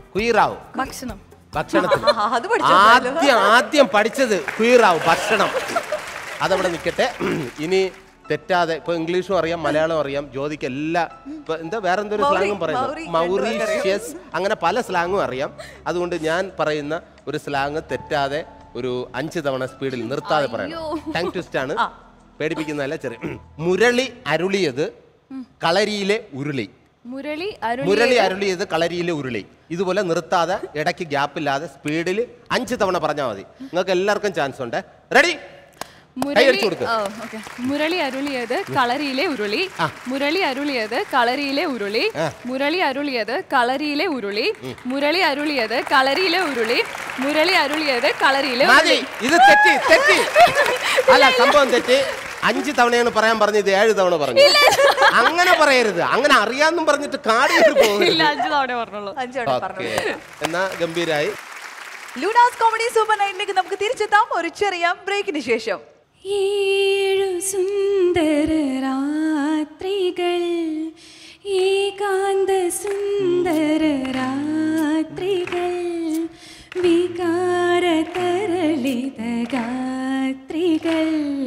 കുയിറാവ് ഭക്ഷണം ഭക്ഷണത്തിൽ ആ, അത് പഠിച്ചല്ലോ. ആദ്യം ആദ്യം പഠിച്ചത് കുയിറാവ് ഭക്ഷണം അതവിടെ നിൽക്കട്ടെ ഇനി തെറ്റാതെ ഇപ്പൊ ഇംഗ്ലീഷും അറിയാം മലയാളം അറിയാം ജ്യോതിക്ക് എല്ലാ ഇപ്പൊ എന്താ വേറെ എന്തൊരു മൗറി- സ്ലാങ്ങും പറയുന്നത് മൗറി- മൗറീഷ്യസ് അങ്ങനെ പല സ്ലാങ്ങും അറിയാം അതുകൊണ്ട് ഞാൻ പറയുന്ന ഒരു സ്ലാങ് തെറ്റാതെ ഒരു അഞ്ച് തവണ സ്പീഡിൽ നിർത്താതെ പറയണം ടങ് ട്വിസ്റ്റ് ആണ് പേടിപ്പിക്കുന്നതല്ല ചെറിയ മുരളി അരുളിയത് കളരിയിലെ ഉരുളി മുരളി മുരളി അരുളി അരുളിയത് കളരിയിലെ ഉരുളി ഇതുപോലെ നിർത്താതെ ഇടയ്ക്ക് ഗ്യാപ്പില്ലാതെ സ്പീഡിൽ അഞ്ച് തവണ പറഞ്ഞാൽ മതി നിങ്ങൾക്ക് എല്ലാവർക്കും ചാൻസ് ഉണ്ട് റെഡി മുരളി കൈയടിച്ച് കൊടുക്ക്. ഓ, okay. മുരളി അരുളിയത് കളരിയിലെ ഉരുളി മുരളി അരുളിയത് കളരിയിലെ ഉരുളി മുരളി അരുളിയത് കളരിയിലെ ഉരുളി മുരളി അരുളിയത് കളരിയിലെ ഉരുളി മുരളി അരുളിയത് കളരിയിലെ മതി ഉരുളി ഇത് തെറ്റി തെറ്റി അല്ല സംഭവം തെറ്റി അഞ്ച് തവണയാണ് പറയാൻ പറഞ്ഞത് ഏഴ് തവണ പറഞ്ഞു അങ്ങനെ പറയരുത് അങ്ങനെ അറിയാന്നും പറഞ്ഞിട്ട് കാടി കയറി ഇല്ല പോകരുത് അഞ്ചു തവണ പറഞ്ഞോളൂ അഞ്ചോടെ ഓക്കെ പറഞ്ഞു എന്നാ ഗംഭീരായി ലൂണാസ് കോമഡി സൂപ്പർ നൈറ്റിലേക്ക് നമുക്ക് തിരിച്ചെത്താം ഒരു ചെറിയ ബ്രേക്കിന് ശേഷം ഏഴു സുന്ദര രാത്രികൾ ഏകാന്ത സുന്ദര രാത്രികൾ വികാര തരളിത ഗാത്രികൾ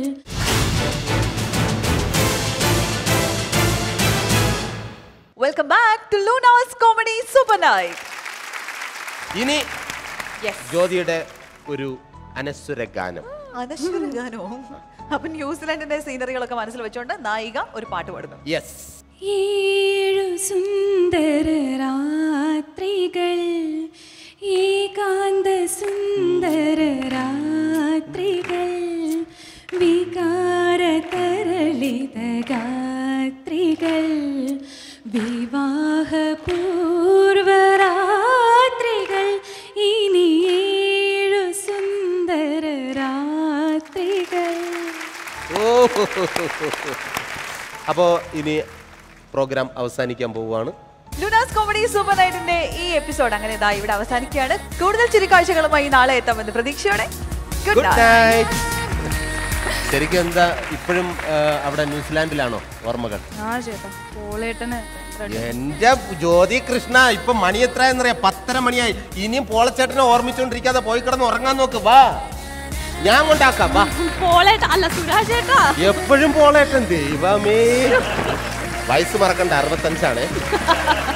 welcome back to Luna's comedy super night ഇനി യെസ് ജ്യോതിയുടെ ഒരു അനശ്വര ഗാനം അനശ്വര ഗാനവും അപ്പൊ ന്യൂസിലാൻഡിന്റെ സീനറികളൊക്കെ മനസ്സിൽ വെച്ചോണ്ട് നായിക ഒരു പാട്ട് പാടുന്നു യെസ് ഏഴു സുന്ദര രാത്രികൾ ഏകാന്ത സുന്ദര രാത്രികൾ വികാര തരളിത ഗാത്രികൾ വിവാഹ പൂർവരാത്രികൾ ഇനി ഏഴു സുന്ദര രാത്രികൾ ഓ അപ്പോ ഇനി പ്രോഗ്രാം അവസാനിക്കാൻ പോവുകയാണ് ലുനാസ് കോമഡി സൂപ്പർ നൈറ്റിന്റെ ഈ എപ്പിസോഡ് അങ്ങനെ ഇതാ ഇവിടെ അവസാനിക്കുകയാണ് കൂടുതൽ ചിരിക്കാഴ്ചകളുമായി നാളെ എത്താമെന്ന് പ്രതീക്ഷയോടെ ഗുഡ് ഗുഡ് നൈറ്റ് നൈറ്റ് ശരിക്കും എന്താ ഇപ്പോഴും ആ, അവിടെ ന്യൂസിലാൻഡിലാണോ ഓർമ്മകൾ ആ ചേട്ടാ പോളേട്ടന് എന്റെ ജ്യോതി കൃഷ്ണ ഇപ്പൊ മണി എത്ര എന്നറിയാം പത്തര മണിയായി ഇനിയും പോളച്ചേട്ടനെ ഓർമ്മിച്ചോണ്ടിരിക്കാതെ പോയി കിടന്ന് ഉറങ്ങാൻ നോക്ക് വാ ഞാൻ കൊണ്ടാക്കാം വാ പോളേട്ട അല്ല സുരാജ് ചേട്ടാ എപ്പോഴും പോളേട്ടൻ ദൈവമേ വയസ്സ് മറക്കണ്ട അറുപത്തഞ്ചാണ്